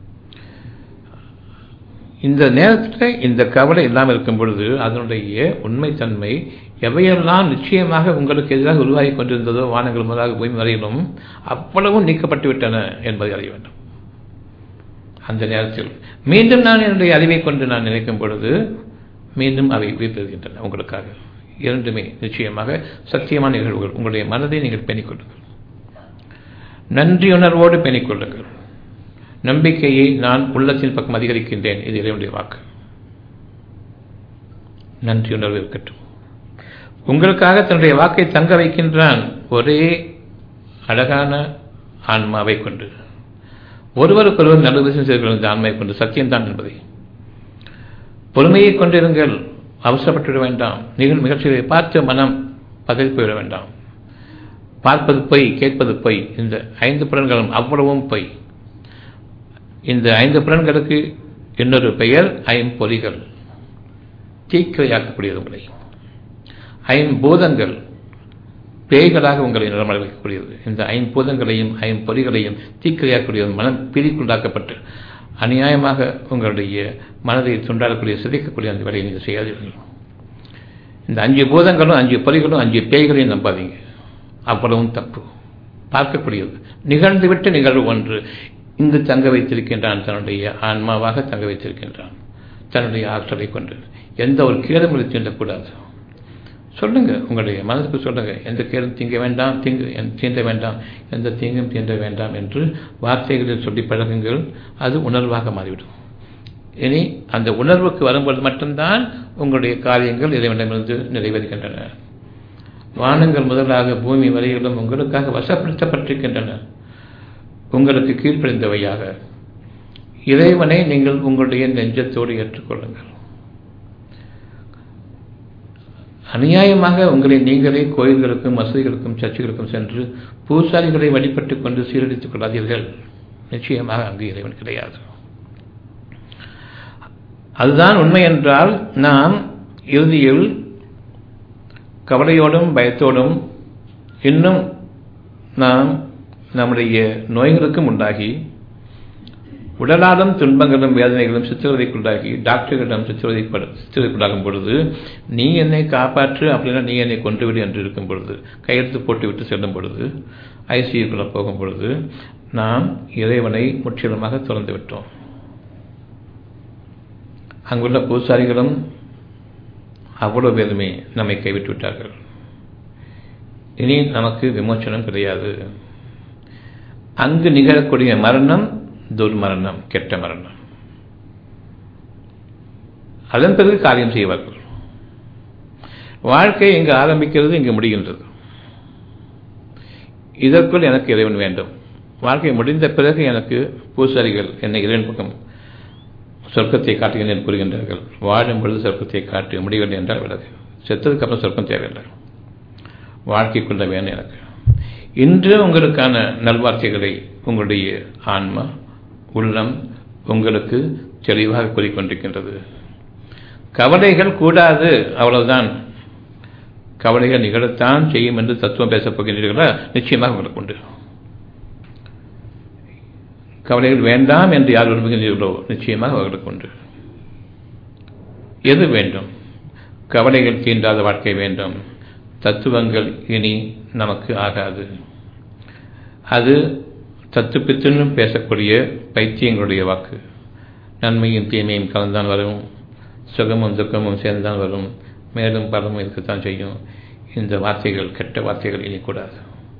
இந்த நேரத்தில் இந்த கவலை இல்லாமல் இருக்கும் பொழுது அதனுடைய உண்மைத்தன்மை எவையெல்லாம் நிச்சயமாக உங்களுக்கு எதிராக உருவாகி கொண்டிருந்ததோ வானங்கள் முதலாக பூமி வரையிலும் அவ்வளவும் நீக்கப்பட்டு விட்டன என்பதை அறிய வேண்டும் அந்த நேரத்தில் மீண்டும் நான் என்னுடைய அறிவை கொண்டு நான் நினைக்கும் பொழுது மீண்டும் அவை உயிர்த்தெழுகின்றன உங்களுக்காக இரண்டுமே நிச்சயமாக சத்தியமான நிகழ்வுகள் உங்களுடைய மனதை நீங்கள் பேணிக்கொள்ளுங்கள் நன்றியுணர்வோடு பேணிக்கொள்ளுங்கள் நம்பிக்கையை நான் உள்ளத்தின் பக்கம் அதிகரிக்கின்றேன் இது இறைவனுடைய வாக்கு நன்றியுணர்வு இருக்கட்டும் உங்களுக்காக தன்னுடைய வாக்கை தங்க வைக்கின்றான் ஒரே அழகான ஆன்மாவை கொண்டு ஒருவருக்கொருவர் நல்ல விஷயம் செய்து இந்த ஆன்மாவை கொண்டு சத்தியம்தான் என்பதை பொறுமையை கொண்டிருங்கள் அவசரப்பட்டுவிட வேண்டாம் நிகழ் நிகழ்ச்சிகளை பார்த்து மனம் பதவிப்போய்விட வேண்டாம் பார்ப்பது பொய் கேட்பது பொய் இந்த ஐந்து புலன்களும் அவ்வளவும் பொய் இந்த ஐந்து புலன்களுக்கு இன்னொரு பெயர் ஐம்பொறிகள் தீக்கிரையாக்கக்கூடியது உங்களை ஐம்பூதங்கள் பேய்களாக உங்களை நிலமட வைக்கக்கூடியது இந்த ஐம்பூதங்களையும் ஐம்பொறிகளையும் தீக்கிரையாக்கக்கூடியது மனம் பிரிக்குண்டாக்கப்பட்டு அநியாயமாக உங்களுடைய மனதை துண்டாடக்கூடிய சிதைக்கக்கூடிய அந்த வேலையை நீங்கள் செய்யாதீர்கள் இந்த அஞ்சு பூதங்களும் அஞ்சு பொறிகளும் அஞ்சு பேய்களையும் நம்பாதீங்க அவ்வளவும் தப்பு பார்க்கக்கூடியது நிகழ்ந்துவிட்டு நிகழ்வு ஒன்று இங்கு தங்க வைத்திருக்கின்றான் தன்னுடைய ஆன்மாவாக தங்க வைத்திருக்கின்றான் தன்னுடைய ஆற்றலை கொண்டு எந்த ஒரு கேடுகளை தீண்டக்கூடாது சொல்லுங்க உங்களுடைய மனதுக்கு சொல்லுங்க எந்த கேடும் தீங்க வேண்டாம் தீங்கு தீண்ட வேண்டாம் எந்த தீங்கும் தீண்ட வேண்டாம் என்று வார்த்தைகளில் சொல்லி பழகுங்கள் அது உணர்வாக மாறிவிடும் இனி அந்த உணர்வுக்கு வரும்பொழுது மட்டும்தான் உங்களுடைய காரியங்கள் இறைவனிடமிருந்து நிறைவேறுகின்றன வானங்கள் முதலாக பூமி வரையிலும் உங்களுக்காக வசப்படுத்தப்பட்டிருக்கின்றன உங்களுக்கு கீழ்ப்படிந்தவையாக இறைவனை நீங்கள் உங்களுடைய நெஞ்சத்தோடு ஏற்றுக்கொள்ளுங்கள் அநியாயமாக உங்களை நீங்களே கோயில்களுக்கும் மசூதிகளுக்கும் சர்ச்சுகளுக்கும் சென்று பூசாரிகளை வழிபட்டுக் கொண்டு சீரழித்துக் கொள்ளாதீர்கள் நிச்சயமாக அங்கு இறைவன் கிடையாது அதுதான் உண்மை என்றால் நாம் இறுதியில் கவலையோடும் பயத்தோடும் இன்னும் நாம் நம்முடைய நோய்களுக்கும் உண்டாகி உடலாலும் துன்பங்களும் வேதனைகளும் சித்திரவதைக்குள்ளாகி டாக்டர்களிடம் சித்திரவதை சித்திரவதைக்குள்ளாகும் பொழுது நீ என்னை காப்பாற்று அப்படின்னா நீ என்னை கொண்டுவிடு என்று இருக்கும் பொழுது கையெழுத்து போட்டு விட்டு செல்லும் பொழுது ஐசியூக்குள்ள போகும் பொழுது நாம் இறைவனை முற்றிலுமாக திறந்து விட்டோம் அங்குள்ள பூசாரிகளும் அவ்வளவு பேருமே நம்மை கைவிட்டு விட்டார்கள் இனி நமக்கு விமோச்சனம் கிடையாது அங்கு நிகழக்கூடிய மரணம் துர்மரணம் கெட்ட மரணம் அதன் பிறகு காரியம் செய்வார்கள் வாழ்க்கை இங்கு ஆரம்பிக்கிறது இங்கு முடிகின்றது இதற்குள் எனக்கு இறைவன் வேண்டும் வாழ்க்கை முடிந்த பிறகு எனக்கு பூசாரிகள் என்னை இறைவன் பக்கம் சொர்க்கத்தை காட்டுகிறேன் கூறுகின்றார்கள் வாழும் பொழுது சொர்க்கத்தை காட்டு முடியவில்லை என்றால் விலகு செத்ததுக்கு அப்புறம் சொர்க்கம் தேவையில்லை வாழ்க்கைக்குள்ள வேணும் எனக்கு இன்று உங்களுக்கான நல்வார்த்தைகளை உங்களுடைய ஆன்மா உள்ளம் உங்களுக்கு தெளிவாக கூறிக்கொண்டிருக்கின்றது கவலைகள் கூடாது அவ்வளவுதான் கவலைகள் நிகழத்தான் செய்யும் என்று தத்துவம் பேசப் போகின்றீர்களா நிச்சயமாக உங்களுக்கு உண்டு கவலைகள் வேண்டாம் என்று யார் விரும்புகின்றீர்களோ நிச்சயமாக அவர்களுக்கு உண்டு எது வேண்டும் கவலைகள் தீண்டாத வாழ்க்கை வேண்டும் தத்துவங்கள் இனி நமக்கு ஆகாது அது தத்து பித்துன்னு பேசக்கூடிய பைத்தியங்களுடைய வாக்கு நன்மையும் தீமையும் கலந்தான் வரும் சுகமும் துக்கமும் சேர்ந்தான் வரும் மேலும் பலமும் இருக்கத்தான் செய்யும் இந்த வார்த்தைகள் கெட்ட வார்த்தைகள் இனிக்கூடாது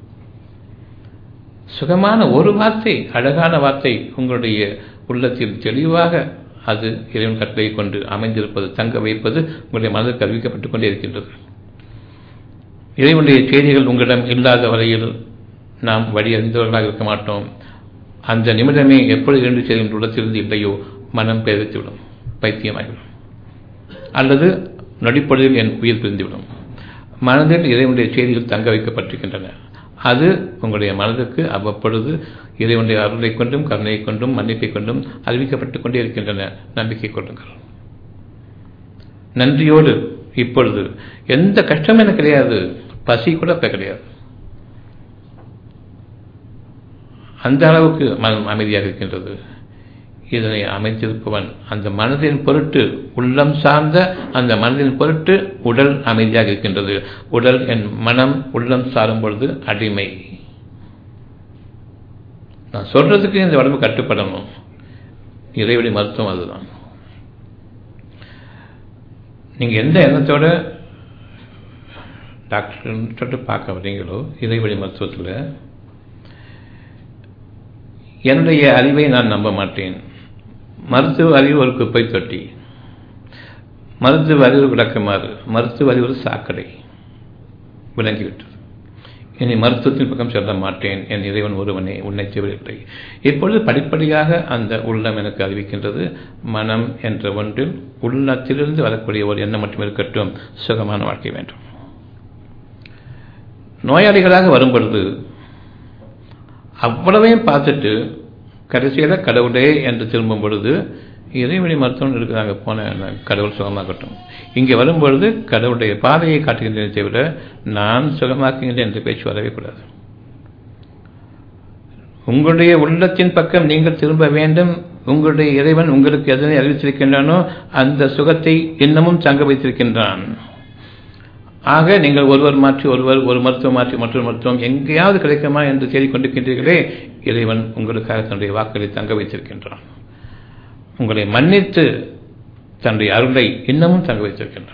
சுகமான ஒரு வார்த்தை அழகான வார்த்தை உங்களுடைய உள்ளத்தில் தெளிவாக அது இறைவன் கட்டளை கொண்டு அமைந்திருப்பது தங்க வைப்பது உங்களுடைய மனதிற்கு அறிவிக்கப்பட்டுக் கொண்டே இருக்கின்றது இறைவனுடைய செய்திகள் உங்களிடம் இல்லாத வரையில் நாம் வழி அறிந்தவர்களாக இருக்க மாட்டோம் அந்த நிமிடமே எப்பொழுது இரண்டு செய்திகள் உள்ளத்திலிருந்து இல்லையோ மனம் பெயர்த்துவிடும் பைத்தியமாகிவிடும் அல்லது நொடிப்பொழுதில் என் உயிர் பிரிந்துவிடும் மனதில் இறைவனுடைய செய்திகள் தங்க வைக்கப்பட்டிருக்கின்றன அது உங்களுடைய மனதுக்கு அவ்வப்பொழுது இறைவனுடைய அருளை கொண்டும் கருணையை கொண்டும் மன்னிப்பை கொண்டும் அறிவிக்கப்பட்டுக் கொண்டே இருக்கின்றன நம்பிக்கை கொள்ளுங்கள் நன்றியோடு இப்பொழுது எந்த கஷ்டமும் எனக்கு கிடையாது பசி கூட இப்ப கிடையாது அந்த அளவுக்கு மனம் அமைதியாக இருக்கின்றது இதனை அமைத்திருப்பவன் அந்த மனதின் பொருட்டு உள்ளம் சார்ந்த அந்த மனதின் பொருட்டு உடல் அமைதியாக இருக்கின்றது உடல் என் மனம் உள்ளம் சாரும் பொழுது அடிமை நான் சொல்றதுக்கு இந்த உடம்பு கட்டுப்படணும் இறைவழி மருத்துவம் அதுதான் நீங்க எந்த எண்ணத்தோட டாக்டர் பார்க்க வரீங்களோ இறைவழி மருத்துவத்தில் என்னுடைய அறிவை நான் நம்ப மாட்டேன் மருத்துவ அறிவு ஒரு குப்பை தொட்டி மருத்துவ அறிவு விளக்கமாறு மருத்துவ அறிவு ஒரு சாக்கடை விளங்கிவிட்டது இனி மருத்துவத்தின் பக்கம் செல்ல மாட்டேன் என் இறைவன் ஒருவனே உன்னை செய்வதில்லை இப்பொழுது படிப்படியாக அந்த உள்ளம் எனக்கு அறிவிக்கின்றது மனம் என்ற ஒன்றில் உள்ளத்திலிருந்து வரக்கூடிய ஒரு எண்ணம் மட்டும் இருக்கட்டும் சுகமான வாழ்க்கை வேண்டும் நோயாளிகளாக வரும் பொழுது அவ்வளவையும் பார்த்துட்டு கடைசியில் கடவுளே என்று திரும்பும் பொழுது இறைவழி மருத்துவம் இருக்கிறாங்க போன கடவுள் சுகமாகட்டும் இங்கே வரும்பொழுது கடவுளுடைய பாதையை காட்டுகின்றேன் தவிர நான் சுகமாக்குகின்றேன் என்று பேச்சு வரவே கூடாது உங்களுடைய உள்ளத்தின் பக்கம் நீங்கள் திரும்ப வேண்டும் உங்களுடைய இறைவன் உங்களுக்கு எதனை அறிவித்திருக்கின்றானோ அந்த சுகத்தை இன்னமும் தங்க வைத்திருக்கின்றான் ஆக நீங்கள் ஒருவர் மாற்றி ஒருவர் ஒரு மருத்துவம் மாற்றி மற்றொரு மருத்துவம் எங்கேயாவது கிடைக்குமா என்று தேடிக்கொண்டிருக்கின்றீர்களே இறைவன் உங்களுக்காக தன்னுடைய வாக்களை தங்க வைத்திருக்கின்றான் உங்களை மன்னித்து தன்னுடைய அருளை இன்னமும் தங்க வைத்திருக்கின்றான்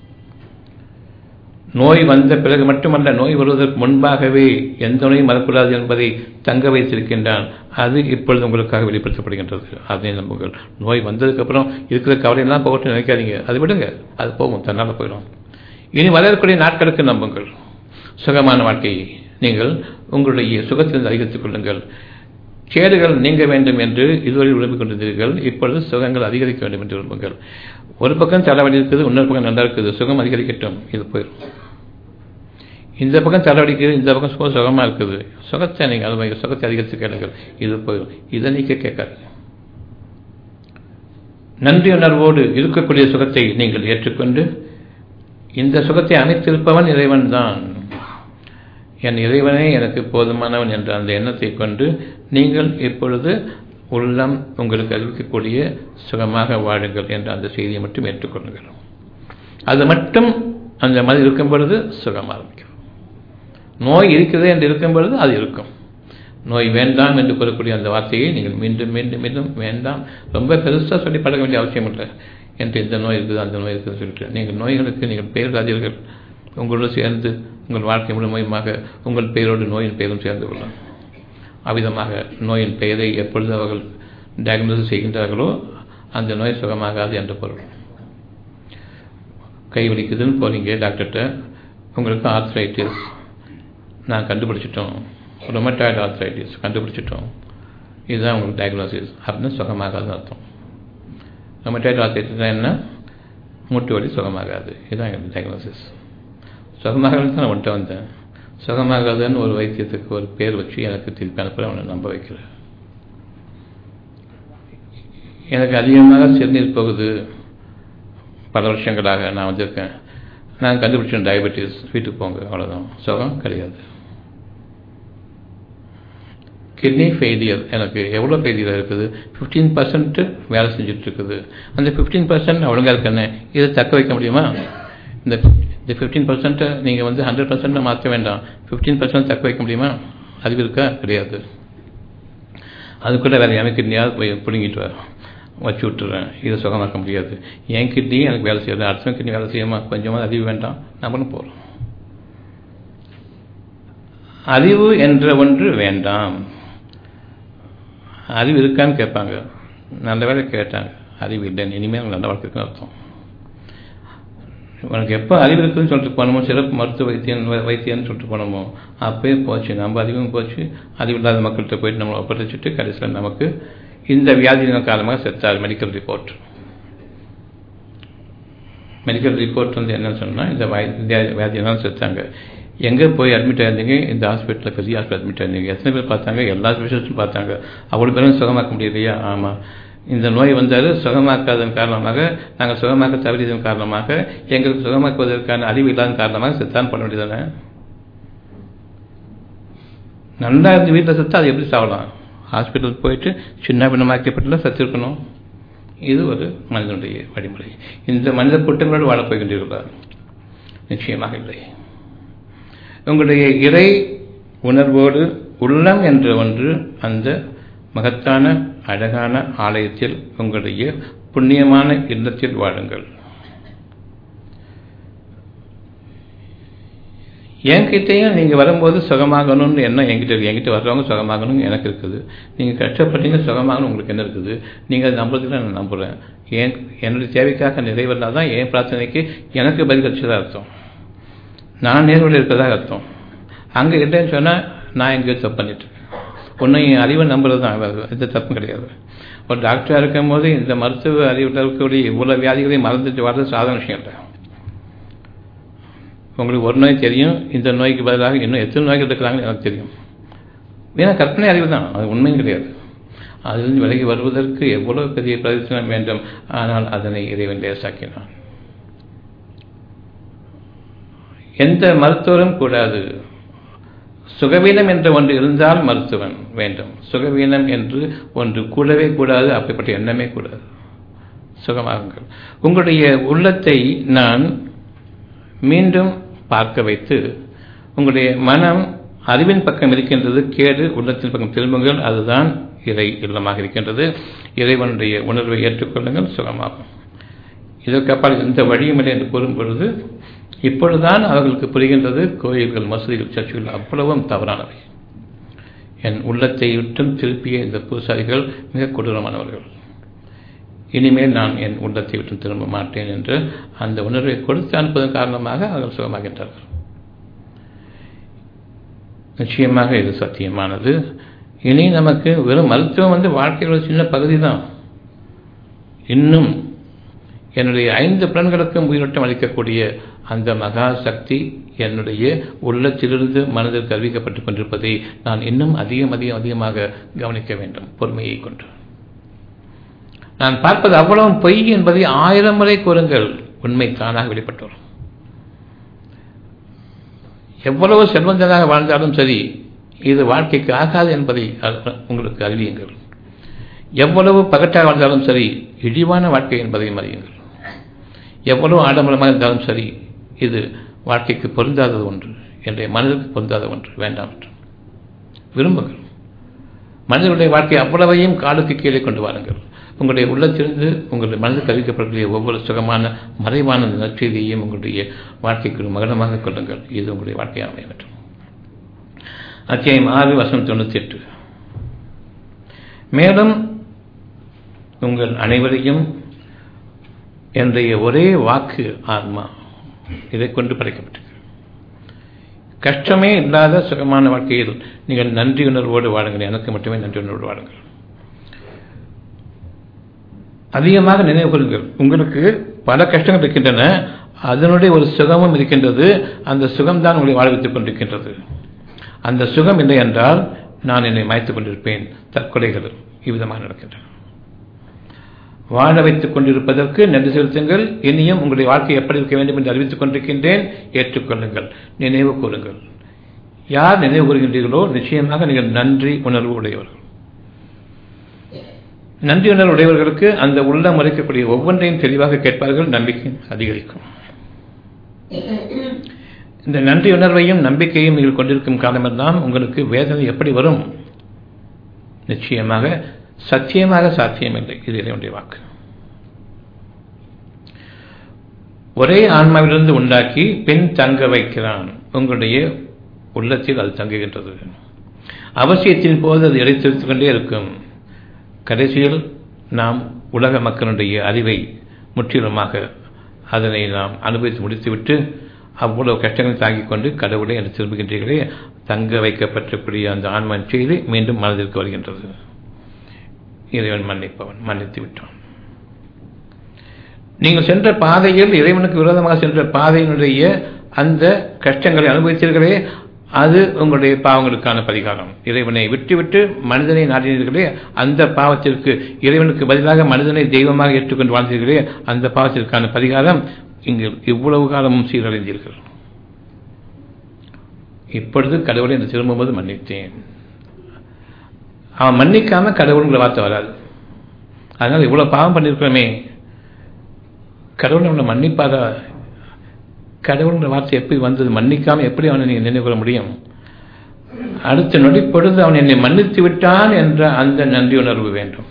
நோய் வந்த பிறகு மட்டுமல்ல நோய் வருவதற்கு முன்பாகவே எந்த நோயும் வரக்கூடாது என்பதை தங்க வைத்திருக்கின்றான் அது இப்பொழுது உங்களுக்காக வெளிப்படுத்தப்படுகின்றது அதை நம்புங்கள் நோய் வந்ததுக்கப்புறம் இருக்கிற கவலையெல்லாம் போகட்டும் நினைக்காதீங்க அது விடுங்க அது போகும் தன்னால் போயிடும் இனி வளரக்கூடிய நாட்களுக்கு நம்புங்கள் சுகமான வாழ்க்கையை நீங்கள் உங்களுடைய சுகத்திலிருந்து அதிகரித்துக் கொள்ளுங்கள் கேடுகள் நீங்க வேண்டும் என்று இதுவரை விரும்பிக் கொண்டிருந்தீர்கள் இப்பொழுது சுகங்கள் அதிகரிக்க வேண்டும் என்று விரும்புங்கள் ஒரு பக்கம் தலைவலி இருக்குது இன்னொரு பக்கம் நல்லா இருக்குது சுகம் அதிகரிக்கட்டும் இது போயிடும் இந்த பக்கம் தலைவலிக்குது இந்த பக்கம் சுகம் சுகமா இருக்குது சுகத்தை நீங்கள் அது சுகத்தை அதிகரித்து கேளுங்கள் இது போயிடும் இதை நீக்க கேட்காதீங்க நன்றி உணர்வோடு இருக்கக்கூடிய சுகத்தை நீங்கள் ஏற்றுக்கொண்டு இந்த சுகத்தை அமைத்திருப்பவன் இறைவன் தான் என் இறைவனே எனக்கு போதுமானவன் என்ற அந்த எண்ணத்தை கொண்டு நீங்கள் இப்பொழுது உள்ளம் உங்களுக்கு அறிவிக்கக்கூடிய சுகமாக வாழுங்கள் என்ற அந்த செய்தியை மட்டும் ஏற்றுக்கொள்ளுங்கள் அது மட்டும் அந்த மாதிரி இருக்கும் பொழுது சுகம் ஆரம்பிக்கும் நோய் இருக்கிறது என்று இருக்கும் பொழுது அது இருக்கும் நோய் வேண்டாம் என்று கூறக்கூடிய அந்த வார்த்தையை நீங்கள் மீண்டும் மீண்டும் மீண்டும் வேண்டாம் ரொம்ப பெருசாக சொல்லி பழக வேண்டிய அவசியம் இல்லை என்று இந்த நோய் இருக்குது அந்த நோய் இருக்குதுன்னு சொல்லிட்டு நீங்கள் நோய்களுக்கு நீங்கள் பெயராதீர்கள் உங்களோடு சேர்ந்து உங்கள் வாழ்க்கை முழுமையுமாக உங்கள் பெயரோடு நோயின் பெயரும் சேர்ந்து கொள்ளலாம் அவ்விதமாக நோயின் பெயரை எப்பொழுது அவர்கள் டயக்னோசிஸ் செய்கின்றார்களோ அந்த நோய் சுகமாகாது என்ற பொருள் கை வலிக்குதுன்னு போறீங்க டாக்டர்கிட்ட உங்களுக்கு ஆர்த்ரைட்டிஸ் நான் கண்டுபிடிச்சிட்டோம் ரொமட்டாய்டு ஆர்த்ரைட்டிஸ் கண்டுபிடிச்சிட்டோம் இதுதான் உங்களுக்கு டயக்னோசிஸ் அப்படின்னு சுகமாகாதுன்னு அர்த்தம் ரொமட்டாய்டு ஆர்த்ரைட்டிஸ் என்ன மூட்டு வலி சுகமாகாது இதுதான் எங்களுக்கு டயக்னோசிஸ் சுகமாகலன்னு தான் நான் வந்துட்டு வந்தேன் சுகமாகாதுன்னு ஒரு வைத்தியத்துக்கு ஒரு பேர் வச்சு எனக்கு திருப்பி அனுப்புற அவனை நம்ப வைக்கிறேன் எனக்கு அதிகமாக சிறுநீர் போகுது பல வருஷங்களாக நான் வந்திருக்கேன் நான் கண்டுபிடிச்சேன் டயபெட்டிஸ் வீட்டுக்கு போங்க அவ்வளோதான் சுகம் கிடையாது கிட்னி ஃபெயிலியர் எனக்கு எவ்வளோ ஃபெயிலியர் இருக்குது ஃபிஃப்டீன் பர்சன்ட் வேலை செஞ்சுட்டு இருக்குது அந்த ஃபிஃப்டீன் பர்சன்ட் ஒழுங்காக இருக்கேன்னு இதை தக்க வைக்க முடியுமா இந்த இந்த ஃபிஃப்டீன் பர்சன்ட்டை நீங்கள் வந்து ஹண்ட்ரட் பர்சன்ட்டை மாற்ற வேண்டாம் ஃபிஃப்டீன் பர்சன்ட் தக்க வைக்க முடியுமா அறிவு இருக்கா கிடையாது அது கூட வேறு எனக்கு கிட்னியாவது போய் பிடுங்கிட்டு வரும் வச்சு விட்டுறேன் இதை சுகமாக்க முடியாது என் கிட்னியும் எனக்கு வேலை செய்யாது அடுத்த கிட்னி வேலை செய்யுமா கொஞ்சமாக அறிவு வேண்டாம் நம்மளும் போகிறோம் அறிவு என்ற ஒன்று வேண்டாம் அறிவு இருக்கான்னு கேட்பாங்க நல்ல வேலை கேட்டாங்க அறிவு இல்லைன்னு இனிமேல் நல்ல வாழ்க்கைக்கு அர்த்தம் உனக்கு எப்போ அறிவு இருக்குதுன்னு சொல்லிட்டு போனோமோ சிறப்பு மருத்துவ வைத்தியன் வைத்தியன்னு சொல்லிட்டு போனோமோ அப்பயே போச்சு நம்ம அறிவும் போச்சு அறிவு இல்லாத மக்கள்கிட்ட போயிட்டு நம்மளை ஒப்படைச்சிட்டு கடைசியில் நமக்கு இந்த வியாதியின் காரணமாக செத்தார் மெடிக்கல் ரிப்போர்ட் மெடிக்கல் ரிப்போர்ட் வந்து என்ன சொன்னால் இந்த வியாதியெல்லாம் செத்தாங்க எங்கே போய் அட்மிட் ஆயிருந்தீங்க இந்த ஹாஸ்பிட்டலில் பெரிய ஹாஸ்பிட்டல் அட்மிட் ஆயிருந்தீங்க எத்தனை பேர் பார்த்தாங்க எல்லா ஸ்பெஷலிஸ்டும் பார்த்தாங்க அவ்வளோ பேரும் சுகமாக்க முடியலையா ஆமாம் இந்த நோய் வந்தால் சுகமாக்காதன் காரணமாக நாங்கள் சுகமாக்க தவறியதன் காரணமாக எங்களுக்கு சுகமாக்குவதற்கான அறிவு இல்லாத காரணமாக செத்தான் பண்ண வேண்டியதானே நல்லா இருந்து வீட்டில் செத்தா அது எப்படி சாவலாம் ஹாஸ்பிட்டலுக்கு போயிட்டு சின்ன பின்னமாக்கப்பட்டுல செத்துருக்கணும் இது ஒரு மனிதனுடைய வழிமுறை இந்த மனித கூட்டங்களோடு வாழப் போகின்றீர்களா நிச்சயமாக இல்லை உங்களுடைய இறை உணர்வோடு உள்ளம் என்ற ஒன்று அந்த மகத்தான அழகான ஆலயத்தில் உங்களுடைய புண்ணியமான இல்லத்தில் வாழுங்கள் என்கிட்டையும் நீங்கள் வரும்போது சுகமாகணும்னு என்ன என்கிட்ட இருக்கு என்கிட்ட வர்றவங்க சுகமாகணும் எனக்கு இருக்குது நீங்கள் கஷ்டப்பட்டீங்க சுகமாகணும் உங்களுக்கு என்ன இருக்குது நீங்கள் அது நம்புறதுல நான் நம்புகிறேன் ஏன் என்னுடைய தேவைக்காக நிறைவேறினால் தான் என் பிரார்த்தனைக்கு எனக்கு பதில் கிடைச்சதாக அர்த்தம் நான் நேர்வழி இருக்கிறதாக அர்த்தம் அங்கே இல்லைன்னு சொன்னால் நான் எங்கேயோ தப்பு பண்ணிட்டு ஒன்றும் என் அறிவை நம்புறது தான் எந்த தப்பும் கிடையாது ஒரு டாக்டராக இருக்கும் போது இந்த மருத்துவ அறிவில் இருக்கக்கூடிய இவ்வளோ வியாதிகளையும் மறந்துட்டு வர்றது சாதாரண விஷயம் இல்லை உங்களுக்கு ஒரு நோய் தெரியும் இந்த நோய்க்கு பதிலாக இன்னும் எத்தனை நோய்கள் இருக்கிறாங்கன்னு எனக்கு தெரியும் ஏன்னா கற்பனை அறிவு தான் அது உண்மையும் கிடையாது அதிலிருந்து விலகி வருவதற்கு எவ்வளவு பெரிய பிரதர்சனம் வேண்டும் ஆனால் அதனை இறைவன் லேசாக்கினான் எந்த மருத்துவரும் கூடாது சுகவீனம் என்ற ஒன்று இருந்தால் மருத்துவன் வேண்டும் சுகவீனம் என்று ஒன்று கூடவே கூடாது அப்படிப்பட்ட எண்ணமே கூடாது சுகமாகுங்கள் உங்களுடைய உள்ளத்தை நான் மீண்டும் பார்க்க வைத்து உங்களுடைய மனம் அறிவின் பக்கம் இருக்கின்றது கேடு உள்ளத்தின் பக்கம் திரும்புங்கள் அதுதான் இறை இல்லமாக இருக்கின்றது இறைவனுடைய உணர்வை ஏற்றுக்கொள்ளுங்கள் சுகமாகும் இதற்கு அப்பால் எந்த வழியும் இல்லை என்று கூறும் பொழுது இப்பொழுதுதான் அவர்களுக்கு புரிகின்றது கோயில்கள் மசூதிகள் சர்ச்சுகள் அவ்வளவும் தவறானவை என் உள்ளத்தை விட்டும் திருப்பிய இந்த பூசாரிகள் மிக கொடூரமானவர்கள் இனிமேல் நான் என் உள்ளத்தை விட்டு திரும்ப மாட்டேன் என்று அந்த உணர்வை கொடுத்து அனுப்புவதன் காரணமாக அவர்கள் சுகமாகின்றார்கள் நிச்சயமாக இது சத்தியமானது இனி நமக்கு வெறும் மருத்துவம் வந்து வாழ்க்கையோட சின்ன பகுதி தான் இன்னும் என்னுடைய ஐந்து புலன்களுக்கும் உயிரோட்டம் அளிக்கக்கூடிய அந்த மகா சக்தி என்னுடைய உள்ளத்திலிருந்து மனதிற்கு அறிவிக்கப்பட்டுக் கொண்டிருப்பதை நான் இன்னும் அதிகம் அதிகம் அதிகமாக கவனிக்க வேண்டும் பொறுமையை கொண்டு நான் பார்ப்பது அவ்வளவு பொய் என்பதை ஆயிரம் முறை கூறுங்கள் உண்மை தானாக வெளிப்பட்டு வரும் எவ்வளவு செல்வந்தனாக வாழ்ந்தாலும் சரி இது வாழ்க்கைக்கு ஆகாது என்பதை உங்களுக்கு அறிவியுங்கள் எவ்வளவு பகட்டாக வாழ்ந்தாலும் சரி இழிவான வாழ்க்கை என்பதையும் அறியுங்கள் எவ்வளவு ஆடம்பரமாக இருந்தாலும் சரி இது வாழ்க்கைக்கு பொருந்தாதது ஒன்று என்னுடைய மனதிற்கு பொருந்தாத ஒன்று வேண்டாம் என்று விரும்புங்கள் மனிதனுடைய வாழ்க்கை அவ்வளவையும் காலுக்கு கீழே கொண்டு வாருங்கள் உங்களுடைய உள்ளத்திலிருந்து உங்களுடைய மனதில் அறிவிக்கப்படக்கூடிய ஒவ்வொரு சுகமான மறைவான நற்செய்தியையும் உங்களுடைய வாழ்க்கைக்கு மகனமாக கொள்ளுங்கள் இது உங்களுடைய வாழ்க்கையாக அமைய வேண்டும் அத்தியாயம் ஆறு வசனம் தொண்ணூற்றி எட்டு மேலும் உங்கள் அனைவரையும் என்னுடைய ஒரே வாக்கு ஆத்மா இதை கொண்டு படைக்கப்பட்டது கஷ்டமே இல்லாத சுகமான வாழ்க்கையில் நீங்கள் நன்றி உணர்வோடு வாழுங்கள் எனக்கு மட்டுமே நன்றி உணர்வோடு வாழுங்கள் அதிகமாக நினைவு கொள்ளுங்கள் உங்களுக்கு பல கஷ்டங்கள் இருக்கின்றன அதனுடைய ஒரு சுகமும் இருக்கின்றது அந்த சுகம்தான் உங்களை வாழ வைத்துக் கொண்டிருக்கின்றது அந்த சுகம் இல்லை என்றால் நான் என்னை மாய்த்துக் கொண்டிருப்பேன் தற்கொலைகள் இவ்விதமாக நடக்கின்றன வாழ வைத்துக் கொண்டிருப்பதற்கு நன்றி செலுத்துங்கள் இனியும் உங்களுடைய வாழ்க்கை எப்படி இருக்க வேண்டும் என்று அறிவித்துக் கொண்டிருக்கின்றேன் ஏற்றுக்கொள்ளுங்கள் நினைவு கூறுங்கள் யார் நினைவு கூறுகின்றீர்களோ நிச்சயமாக நீங்கள் நன்றி உணர்வு உடையவர்கள் நன்றி உணர்வு உடையவர்களுக்கு அந்த உள்ளம் உரைக்கக்கூடிய ஒவ்வொன்றையும் தெளிவாக கேட்பார்கள் நம்பிக்கை அதிகரிக்கும் இந்த நன்றி உணர்வையும் நம்பிக்கையும் நீங்கள் கொண்டிருக்கும் காலமெல்லாம் உங்களுக்கு வேதனை எப்படி வரும் நிச்சயமாக சத்தியமாக சாத்தியமில்லை இது இறைவனுடைய வாக்கு ஒரே ஆன்மாவிலிருந்து உண்டாக்கி பெண் தங்க வைக்கிறான் உங்களுடைய உள்ளத்தில் அது தங்குகின்றது அவசியத்தின் போது அது இடைத்திருத்துக் கொண்டே இருக்கும் கடைசியில் நாம் உலக மக்களுடைய அறிவை முற்றிலுமாக அதனை நாம் அனுபவித்து முடித்துவிட்டு அவ்வளவு கஷ்டங்களை தாங்கிக் கொண்டு கடவுளை என்று திரும்புகின்றீர்களே தங்க வைக்கப்பட்டக்கூடிய அந்த ஆன்மன் செய்து மீண்டும் மனதிற்கு வருகின்றது இறைவன் மன்னிப்பவன் மன்னித்து விட்டான் நீங்கள் சென்ற பாதையில் இறைவனுக்கு விரோதமாக சென்ற பாதையினுடைய அந்த கஷ்டங்களை அனுபவித்தீர்களே அது உங்களுடைய பாவங்களுக்கான பரிகாரம் இறைவனை விட்டுவிட்டு மனிதனை நாடினீர்களே அந்த பாவத்திற்கு இறைவனுக்கு பதிலாக மனிதனை தெய்வமாக ஏற்றுக்கொண்டு வாழ்ந்தீர்களே அந்த பாவத்திற்கான பரிகாரம் இங்கு இவ்வளவு காலமும் சீரடைந்தீர்கள் இப்பொழுது கடவுளை என்று திரும்பும்போது மன்னித்தேன் அவன் மன்னிக்காம கடவுளுங்கிற வார்த்தை வராது அதனால் இவ்வளவு பாவம் பண்ணியிருக்கிறோமே கடவுள் நம்மளை மன்னிப்பாரா கடவுள்ன்ற வார்த்தை எப்படி வந்தது மன்னிக்காம எப்படி அவனை நீங்கள் நினைவு கொள்ள முடியும் அடுத்த நொடி பொழுது அவன் என்னை மன்னித்து விட்டான் என்ற அந்த நன்றி உணர்வு வேண்டும்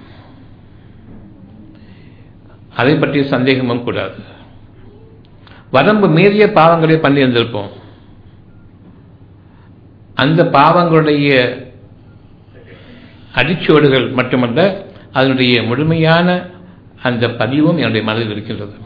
அதை பற்றிய சந்தேகமும் கூடாது வரம்பு மீறிய பாவங்களை பண்ணி இருந்திருப்போம் அந்த பாவங்களுடைய அடிச்சுவடுகள் மட்டுமல்ல அதனுடைய முழுமையான அந்த பதிவும் என்னுடைய மனதில் இருக்கின்றது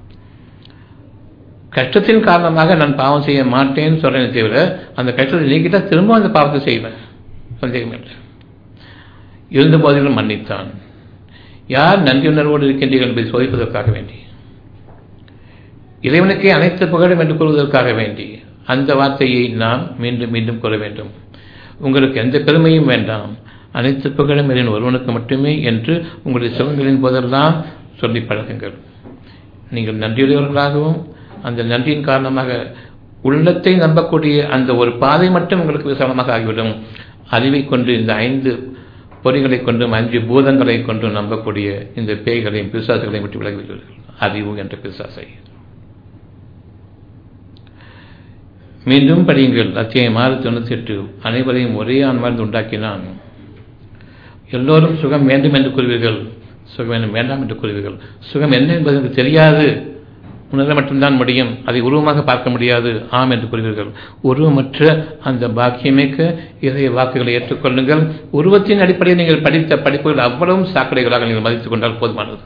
கஷ்டத்தின் காரணமாக நான் பாவம் செய்ய மாட்டேன்னு சொல்றேன் தவிர அந்த கஷ்டத்தை நீக்கிட்டா திரும்ப அந்த பாவத்தை செய்வேன் சந்தேகம் இல்லை இருந்த போதிலும் மன்னித்தான் யார் நன்றியுணர்வோடு இருக்கின்றீர்கள் என்பதை சோதிப்பதற்காக வேண்டி இறைவனுக்கே அனைத்து புகழும் என்று கூறுவதற்காக வேண்டி அந்த வார்த்தையை நாம் மீண்டும் மீண்டும் கூற வேண்டும் உங்களுக்கு எந்த பெருமையும் வேண்டாம் அனைத்து புகழும் இறைவன் ஒருவனுக்கு மட்டுமே என்று உங்களுடைய சுகங்களின் போதெல்லாம் சொல்லி பழகுங்கள் நீங்கள் நன்றியுடையவர்களாகவும் அந்த நன்றியின் காரணமாக உள்ளத்தை நம்பக்கூடிய அந்த ஒரு பாதை மட்டும் உங்களுக்கு விசாலமாக ஆகிவிடும் அறிவை கொண்டு இந்த ஐந்து பொறிகளை கொண்டும் அஞ்சு பூதங்களை கொண்டும் நம்பக்கூடிய இந்த பேய்களையும் பிசாசுகளையும் விட்டு விலகிவிடுவீர்கள் அறிவு என்ற பிசாசை மீண்டும் படியுங்கள் அத்தியாயம் ஆறு தொண்ணூத்தி எட்டு அனைவரையும் ஒரே ஆன்மார்ந்து உண்டாக்கினான் எல்லோரும் சுகம் வேண்டும் என்று கூறுவீர்கள் சுகம் வேண்டும் வேண்டாம் என்று கூறுவீர்கள் சுகம் என்ன என்பது எனக்கு தெரியாது உணர மட்டும்தான் முடியும் அதை உருவமாக பார்க்க முடியாது ஆம் என்று கூறுவீர்கள் உருவமற்ற அந்த பாக்கியமிக்க இறைய வாக்குகளை ஏற்றுக்கொள்ளுங்கள் உருவத்தின் அடிப்படையில் நீங்கள் படித்த படிப்புகள் அவ்வளவும் சாக்கடைகளாக நீங்கள் மதித்துக் கொண்டால் போதுமானது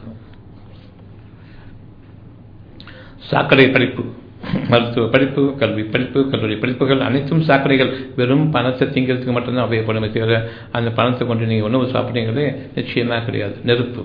சாக்கடை படிப்பு மருத்துவ படிப்பு கல்வி படிப்பு கல்லூரி படிப்புகள் அனைத்தும் சாக்கடைகள் வெறும் பணத்தை திங்கிறதுக்கு மட்டும்தான் உபயோகப்படுமே தவிர அந்த பணத்தை கொண்டு நீங்கள் உணவு சாப்பிட்டீங்களே நிச்சயமாக கிடையாது நெருப்பு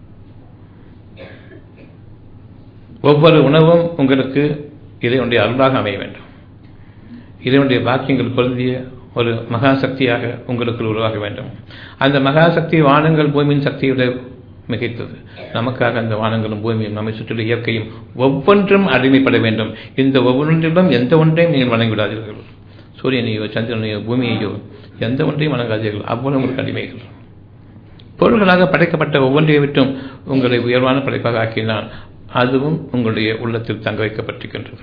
ஒவ்வொரு உணவும் உங்களுக்கு இறைவனுடைய அருளாக அமைய வேண்டும் இறைவனுடைய பாக்கியங்கள் பொருந்திய ஒரு மகா சக்தியாக உங்களுக்கு உருவாக வேண்டும் அந்த மகா சக்தி வானங்கள் பூமியின் சக்தியோட மிகைத்தது நமக்காக அந்த வானங்களும் பூமியும் நம்மை சுற்றியுள்ள இயற்கையும் ஒவ்வொன்றும் அடிமைப்பட வேண்டும் இந்த ஒவ்வொன்றிலும் எந்த ஒன்றையும் நீங்கள் வணங்கிவிடாதீர்கள் சூரியனையோ சந்திரனையோ பூமியையோ எந்த ஒன்றையும் வணங்காதீர்கள் அவ்வளவு உங்களுக்கு அடிமைகள் பொருள்களாக படைக்கப்பட்ட ஒவ்வொன்றை விட்டும் உங்களை உயர்வான படைப்பாக ஆக்கினான் அதுவும் உங்களுடைய உள்ளத்தில் தங்க வைக்கப்பட்டிருக்கின்றது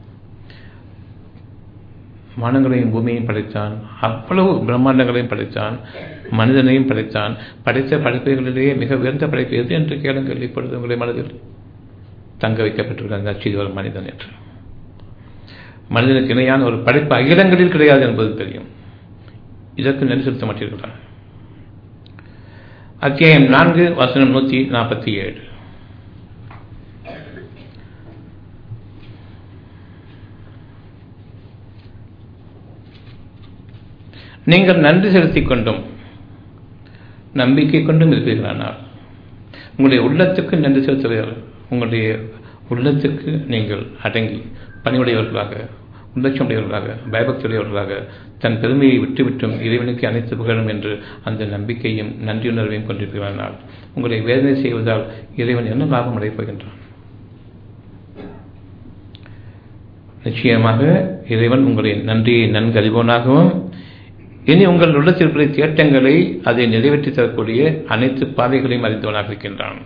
வானங்களையும் பூமியையும் படைத்தான் அவ்வளவு பிரம்மாண்டங்களையும் படைத்தான் மனிதனையும் படைத்தான் படைத்த படைப்புகளிலேயே மிக உயர்ந்த படைப்பு எது என்று கேளுங்கள் இப்பொழுது உங்களுடைய மனதில் தங்க வைக்கப்பட்டிருக்கிற நச்சீது ஒரு மனிதன் என்று மனிதனுக்கு இணையான ஒரு படைப்பு அகிலங்களில் கிடையாது என்பது தெரியும் இதற்கு நன்றி செலுத்த மாட்டீர்களா அத்தியாயம் நான்கு வசனம் நூற்றி நாற்பத்தி ஏழு நீங்கள் நன்றி செலுத்திக் கொண்டும் நம்பிக்கை கொண்டும் இருப்பீர்களானால் உங்களுடைய உள்ளத்துக்கு நன்றி செலுத்துவீர்கள் உங்களுடைய உள்ளத்துக்கு நீங்கள் அடங்கி பணிவுடையவர்களாக உள்ளட்சமுடையவர்களாக பயபக்தியுடையவர்களாக தன் பெருமையை விட்டுவிட்டும் இறைவனுக்கு அனைத்து புகழும் என்று அந்த நம்பிக்கையும் நன்றியுணர்வையும் கொண்டிருக்கிறானால் உங்களை வேதனை செய்வதால் இறைவன் என்ன லாபம் அடையப் போகின்றான் நிச்சயமாக இறைவன் உங்களை நன்றியை நன்கு அறிவோனாகவும் இனி உங்கள் உள்ளத்திற்குரிய தேட்டங்களை அதை நிறைவேற்றி தரக்கூடிய அனைத்து பாதைகளையும் அறிந்தவனாக இருக்கின்றான்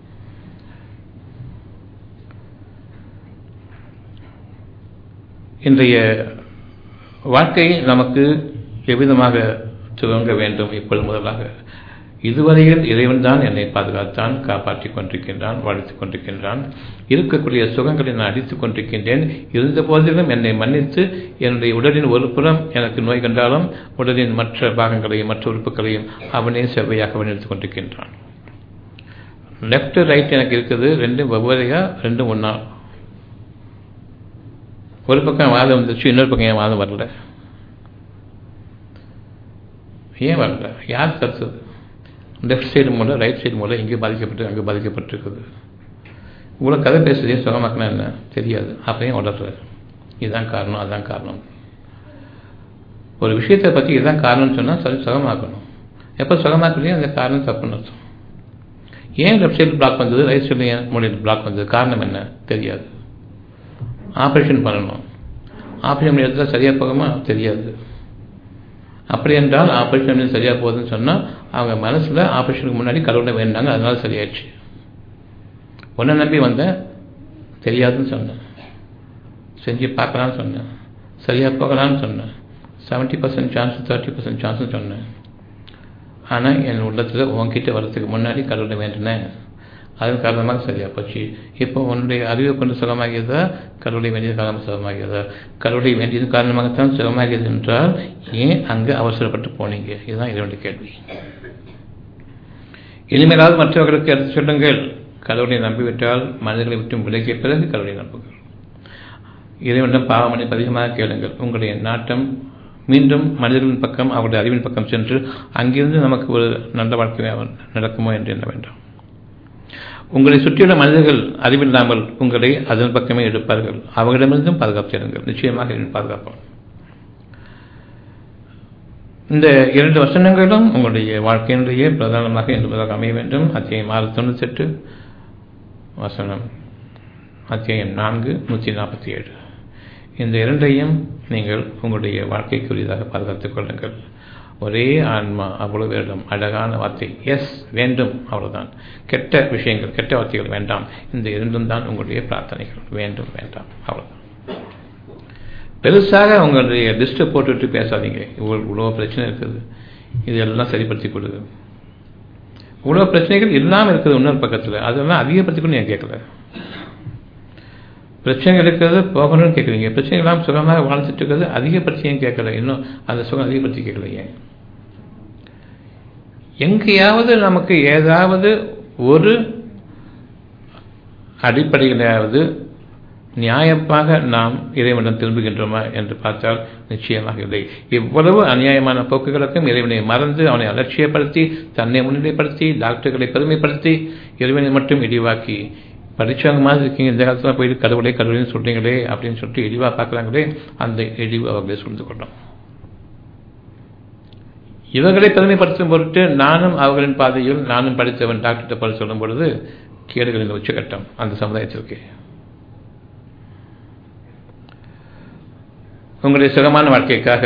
இன்றைய வாழ்க்கை நமக்கு எவ்விதமாக துவங்க வேண்டும் இப்பொழுது முதலாக இதுவரையில் இறைவன் தான் என்னை பாதுகாத்தான் காப்பாற்றிக் கொண்டிருக்கின்றான் வாழ்த்துக் கொண்டிருக்கின்றான் இருக்கக்கூடிய சுகங்களை நான் அடித்துக் கொண்டிருக்கின்றேன் இருந்த போதிலும் என்னை மன்னித்து என்னுடைய உடலின் ஒரு புறம் எனக்கு நோய் கண்டாலும் உடலின் மற்ற பாகங்களையும் மற்ற உறுப்புகளையும் அவனே செவ்வையாக வழிநடத்திக் கொண்டிருக்கின்றான் லெஃப்ட் ரைட் எனக்கு இருக்குது ரெண்டும் வெவ்வேறையா ரெண்டும் ஒன்றா ஒரு பக்கம் வாதம் வந்துச்சு இன்னொரு பக்கம் ஏன் வாதம் வரல ஏன் வரல யார் தடுத்தது லெஃப்ட் சைடு மூலம் ரைட் சைடு மூலம் இங்கே பாதிக்கப்பட்டு அங்கே பாதிக்கப்பட்டிருக்குது இவ்வளோ கதை பேசுறதே சுகமாக்கினா என்ன தெரியாது அப்பயும் உடர்ற இதுதான் காரணம் அதுதான் காரணம் ஒரு விஷயத்தை பற்றி இதுதான் காரணம்னு சொன்னால் சரி சுகமாக்கணும் எப்போ சுகமாக்கலையே அந்த காரணம் தப்புன்னு அர்த்தம் ஏன் லெஃப்ட் சைடு பிளாக் வந்தது ரைட் சைடு ஏன் மூலையில் பிளாக் வந்தது காரணம் என்ன தெரியாது ஆப்ரேஷன் பண்ணணும் ஆப்ரேஷன் எடுத்தால் சரியாக போகுமா தெரியாது அப்படி என்றால் ஆப்ரேஷன் சரியாக போகுதுன்னு சொன்னால் அவங்க மனசில் ஆப்ரேஷனுக்கு முன்னாடி கடவுளை வேண்டாங்க அதனால சரியாயிடுச்சு உன்னை நம்பி வந்தேன் தெரியாதுன்னு சொன்னேன் செஞ்சு பார்க்கலான்னு சொன்னேன் சரியாக போகலான்னு சொன்னேன் seventy percent chance thirty percent சான்ஸ்னு சொன்னேன் ஆனால் என் உள்ளத்தில் உன்கிட்ட வரதுக்கு முன்னாடி கடவுளை வேண்டினேன் அதன் காரணமாக சரியாக போச்சு இப்போ உன்னுடைய அறிவை கொண்டு சுகமாகியதா கடவுளை வேண்டியது காரணமாக சுகமாகியதா கடவுளை வேண்டியது காரணமாகத்தான் சுகமாகியது என்றால் ஏன் அங்கே அவசரப்பட்டு போனீங்க இதுதான் இதனுடைய கேள்வி இனிமேலாவது மற்றவர்களுக்கு எடுத்து சொல்லுங்கள் கடவுளை நம்பிவிட்டால் மனிதர்களை விட்டு விலகிய பிறகு கடவுளை நம்புங்கள் இறைவனிடம் பாவமணி அதிகமாக கேளுங்கள் உங்களுடைய நாட்டம் மீண்டும் மனிதர்களின் பக்கம் அவருடைய அறிவின் பக்கம் சென்று அங்கிருந்து நமக்கு ஒரு நல்ல வாழ்க்கை நடக்குமோ என்று எண்ண வேண்டாம் உங்களை சுற்றியுள்ள மனிதர்கள் அறிவில்லாமல் உங்களை அதன் பக்கமே எடுப்பார்கள் அவர்களிடமிருந்தும் பாதுகாப்பு செய்யுங்கள் நிச்சயமாக பாதுகாப்போம் இந்த இரண்டு வசனங்களும் உங்களுடைய வாழ்க்கையினுடைய பிரதானமாக என்பதாக அமைய வேண்டும் அத்தியாயம் ஆறு தொண்ணூத்தெட்டு வசனம் அத்தியாயம் நான்கு நூற்றி நாற்பத்தி ஏழு இந்த இரண்டையும் நீங்கள் உங்களுடைய வாழ்க்கைக்குரியதாக பாதுகாத்துக் கொள்ளுங்கள் ஒரே ஆன்மா அவ்வளவு வேண்டாம் அழகான வார்த்தை எஸ் வேண்டும் அவ்வளவுதான் கெட்ட விஷயங்கள் கெட்ட வார்த்தைகள் வேண்டாம் இந்த இரண்டும் தான் உங்களுடைய பிரார்த்தனைகள் வேண்டும் வேண்டாம் அவ்வளவுதான் பெருசாக உங்களுடைய லிஸ்ட்டை போட்டுவிட்டு பேசாதீங்க இவ்வளோ இவ்வளோ பிரச்சனை இருக்குது இதெல்லாம் சரிப்படுத்தி கொடுங்க இவ்வளோ பிரச்சனைகள் இல்லாமல் இருக்குது இன்னொரு பக்கத்தில் அதெல்லாம் அதிகப்படுத்திக்கணும்னு ஏன் கேட்கல பிரச்சனைகள் இருக்கிறது போகணும்னு கேட்குறீங்க பிரச்சனை இல்லாமல் சுகமாக வாழ்ந்துட்டு இருக்கிறது அதிகப்படுத்தியும் கேட்கல இன்னும் அந்த சுகம் அதிகப்படுத்தி கேட்கல ஏன் எங்கேயாவது நமக்கு ஏதாவது ஒரு அடிப்படையிலாவது நியாயமாக நாம் இறைவனிடம் திரும்புகின்றோமா என்று பார்த்தால் நிச்சயமாக இல்லை இவ்வளவு அநியாயமான போக்குகளுக்கும் இறைவனை மறந்து அவனை அலட்சியப்படுத்தி தன்னை முன்னிலைப்படுத்தி டாக்டர்களை பெருமைப்படுத்தி இறைவனை மட்டும் இழிவாக்கி படித்தவங்க மாதிரி இருக்கீங்க இந்த காலத்தில் போயிட்டு கடவுளை கடவுளைன்னு சொல்கிறீங்களே அப்படின்னு சொல்லிட்டு இழிவாக பார்க்குறாங்களே அந்த இழிவு அவர்களை சூழ்ந்து கொண்டோம் இவர்களை பெருமைப்படுத்தும் பொருட்டு நானும் அவர்களின் பாதையில் நானும் படித்தவன் டாக்டர்கிட்ட படி சொல்லும் பொழுது கேடுகளின் உச்சகட்டம் அந்த சமுதாயத்திற்கு உங்களுடைய சுகமான வாழ்க்கைக்காக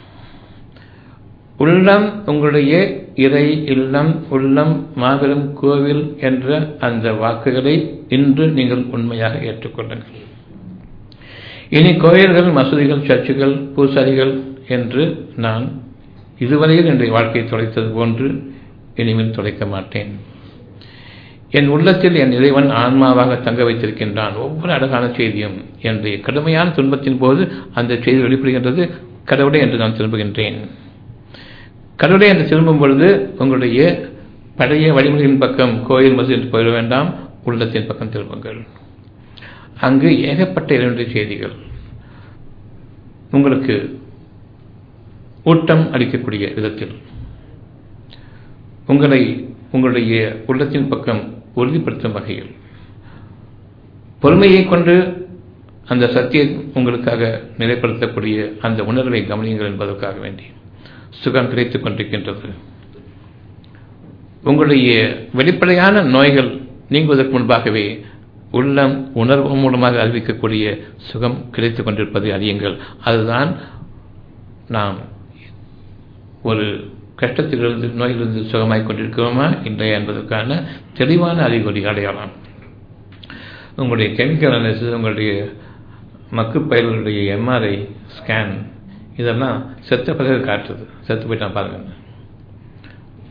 உள்ளம் உங்களுடைய இறை இல்லம் உள்ளம் மாபெரும் கோவில் என்ற அந்த வாக்குகளை இன்று நீங்கள் உண்மையாக ஏற்றுக்கொள்ளுங்கள் இனி கோயில்கள் மசூதிகள் சர்ச்சுகள் பூசாரிகள் என்று நான் இதுவரையில் என்னுடைய வாழ்க்கையை தொலைத்தது போன்று இனிமேல் தொலைக்க மாட்டேன் என் உள்ளத்தில் என் இறைவன் ஆன்மாவாக தங்க வைத்திருக்கின்றான் ஒவ்வொரு அழகான செய்தியும் என்னுடைய கடுமையான துன்பத்தின் போது அந்த செய்தி வெளிப்படுகின்றது கடவுளே என்று நான் திரும்புகின்றேன் கடவுளை என்று திரும்பும் பொழுது உங்களுடைய பழைய வழிமுறையின் பக்கம் கோயில் மசூதி போயிட வேண்டாம் உள்ளத்தின் பக்கம் திரும்புங்கள் அங்கு ஏகப்பட்ட இரண்டு செய்திகள் உங்களுக்கு ஊட்டம் அளிக்கக்கூடிய விதத்தில் உங்களை உங்களுடைய உள்ளத்தின் பக்கம் உறுதிப்படுத்தும் வகையில் பொறுமையை கொண்டு அந்த சத்தியம் உங்களுக்காக நிலைப்படுத்தக்கூடிய அந்த உணர்வை கவனியுங்கள் என்பதற்காக வேண்டி சுகம் கிடைத்துக் கொண்டிருக்கின்றது உங்களுடைய வெளிப்படையான நோய்கள் நீங்குவதற்கு முன்பாகவே உள்ளம் உணர்வு மூலமாக அறிவிக்கக்கூடிய சுகம் கிடைத்துக் கொண்டிருப்பதை அறியுங்கள் அதுதான் நாம் ஒரு கஷ்டத்திலிருந்து நோயிலிருந்து சுகமாய் கொண்டிருக்கிறோமா இல்லையா என்பதற்கான தெளிவான அறிகுறி அடையாளம் உங்களுடைய கெமிக்கல் அனாலிசிஸ் உங்களுடைய மக்கு பயிர்களுடைய எம்ஆர்ஐ ஸ்கேன் இதெல்லாம் செத்த பிறகு காட்டுறது செத்து போயிட்டான் பாருங்க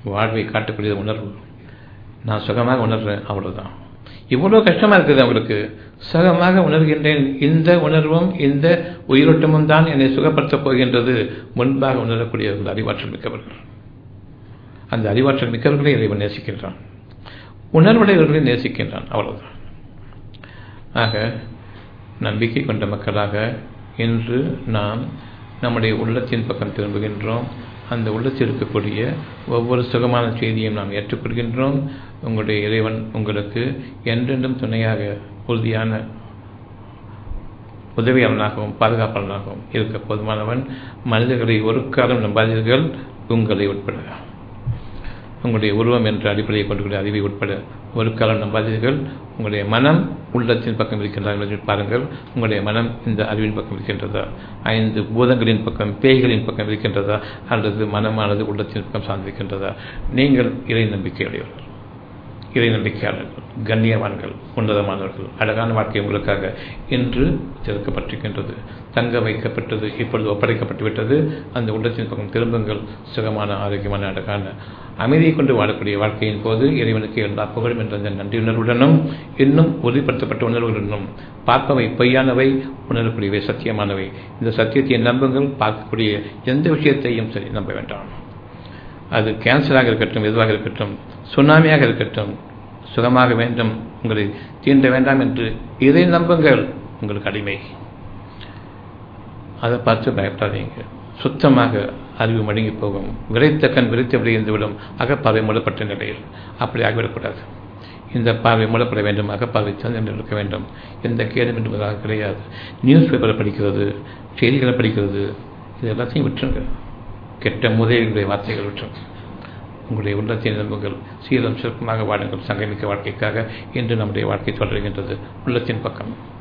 வாழ்வை காட்டக்கூடிய உணர்வு நான் சுகமாக உணர்றேன் அவ்வளவுதான் இவ்வளோ கஷ்டமாக இருக்குது அவங்களுக்கு சுகமாக உணர்கின்றேன் இந்த உணர்வும் இந்த உயிரோட்டமும் தான் என்னை சுகப்படுத்தப் போகின்றது முன்பாக உணரக்கூடியவர்கள் அறிவாற்றல் மிக்கவர்கள் அந்த அறிவாற்றல் மிக்கவர்களை இறைவன் நேசிக்கின்றான் உணர்வுடையவர்களை நேசிக்கின்றான் அவ்வளவுதான் ஆக நம்பிக்கை கொண்ட மக்களாக இன்று நாம் நம்முடைய உள்ளத்தின் பக்கம் திரும்புகின்றோம் அந்த உள்ளத்தில் இருக்கக்கூடிய ஒவ்வொரு சுகமான செய்தியும் நாம் ஏற்றுக்கொள்கின்றோம் உங்களுடைய இறைவன் உங்களுக்கு என்றென்றும் துணையாக உறுதியான உதவியாளனாகவும் பாதுகாப்பாளனாகவும் இருக்க போதுமானவன் மனிதர்களை ஒரு காலம் நம்பாதீர்கள் உங்களை உட்பட உங்களுடைய உருவம் என்ற அடிப்படையை கொண்டுள்ள அறிவை உட்பட ஒரு காலம் நம்பாதீர்கள் உங்களுடைய மனம் உள்ளத்தின் பக்கம் இருக்கின்றதா என்பதை பாருங்கள் உங்களுடைய மனம் இந்த அறிவின் பக்கம் இருக்கின்றதா ஐந்து பூதங்களின் பக்கம் பேய்களின் பக்கம் இருக்கின்றதா அல்லது மனமானது உள்ளத்தின் பக்கம் சார்ந்திருக்கின்றதா நீங்கள் இறை நம்பிக்கையுடையவர்கள் இறை நம்பிக்கையாளர்கள் கண்ணியவான்கள் உன்னதமானவர்கள் அழகான வாழ்க்கை உங்களுக்காக இன்று திறக்கப்பட்டிருக்கின்றது தங்க வைக்கப்பட்டது இப்பொழுது ஒப்படைக்கப்பட்டு விட்டது அந்த உள்ளத்தின் பக்கம் திரும்புங்கள் சுகமான ஆரோக்கியமான அழகான அமைதியை கொண்டு வாழக்கூடிய வாழ்க்கையின் போது இறைவனுக்கு எல்லா புகழும் என்ற அந்த நன்றியுணர்வுடனும் இன்னும் உறுதிப்படுத்தப்பட்ட உணர்வுடனும் பார்ப்பவை பொய்யானவை உணரக்கூடியவை சத்தியமானவை இந்த சத்தியத்தை நம்புங்கள் பார்க்கக்கூடிய எந்த விஷயத்தையும் சரி நம்ப வேண்டாம் அது கேன்சராக இருக்கட்டும் எதுவாக இருக்கட்டும் சுனாமியாக இருக்கட்டும் சுகமாக வேண்டும் உங்களை தீண்ட வேண்டாம் என்று இதை நம்புங்கள் உங்களுக்கு அடிமை அதை பார்த்து பயப்படாதீங்க சுத்தமாக அறிவு மடங்கி போகும் விரைத்த கண் விரைத்து விடைந்துவிடும் அகப்பார்வை மூடப்பட்ட நிலையில் அப்படி ஆகிவிடக்கூடாது இந்த பார்வை மூடப்பட வேண்டும் அகப்பார்வை சந்திரன் இருக்க வேண்டும் எந்த கேடும் என்பதாக கிடையாது நியூஸ் பேப்பரை படிக்கிறது செய்திகளை படிக்கிறது இது எல்லாத்தையும் விட்டுருங்க கெட்ட முதலிகளுடைய வார்த்தைகள் விட்டுருங்க உங்களுடைய உள்ளத்தின் நம்புங்கள் சீரம் சிறப்பமாக வாடுங்கள் சங்கமிக்க வாழ்க்கைக்காக இன்று நம்முடைய வாழ்க்கை தொடர்கின்றது உள்ளத்தின் பக்கம்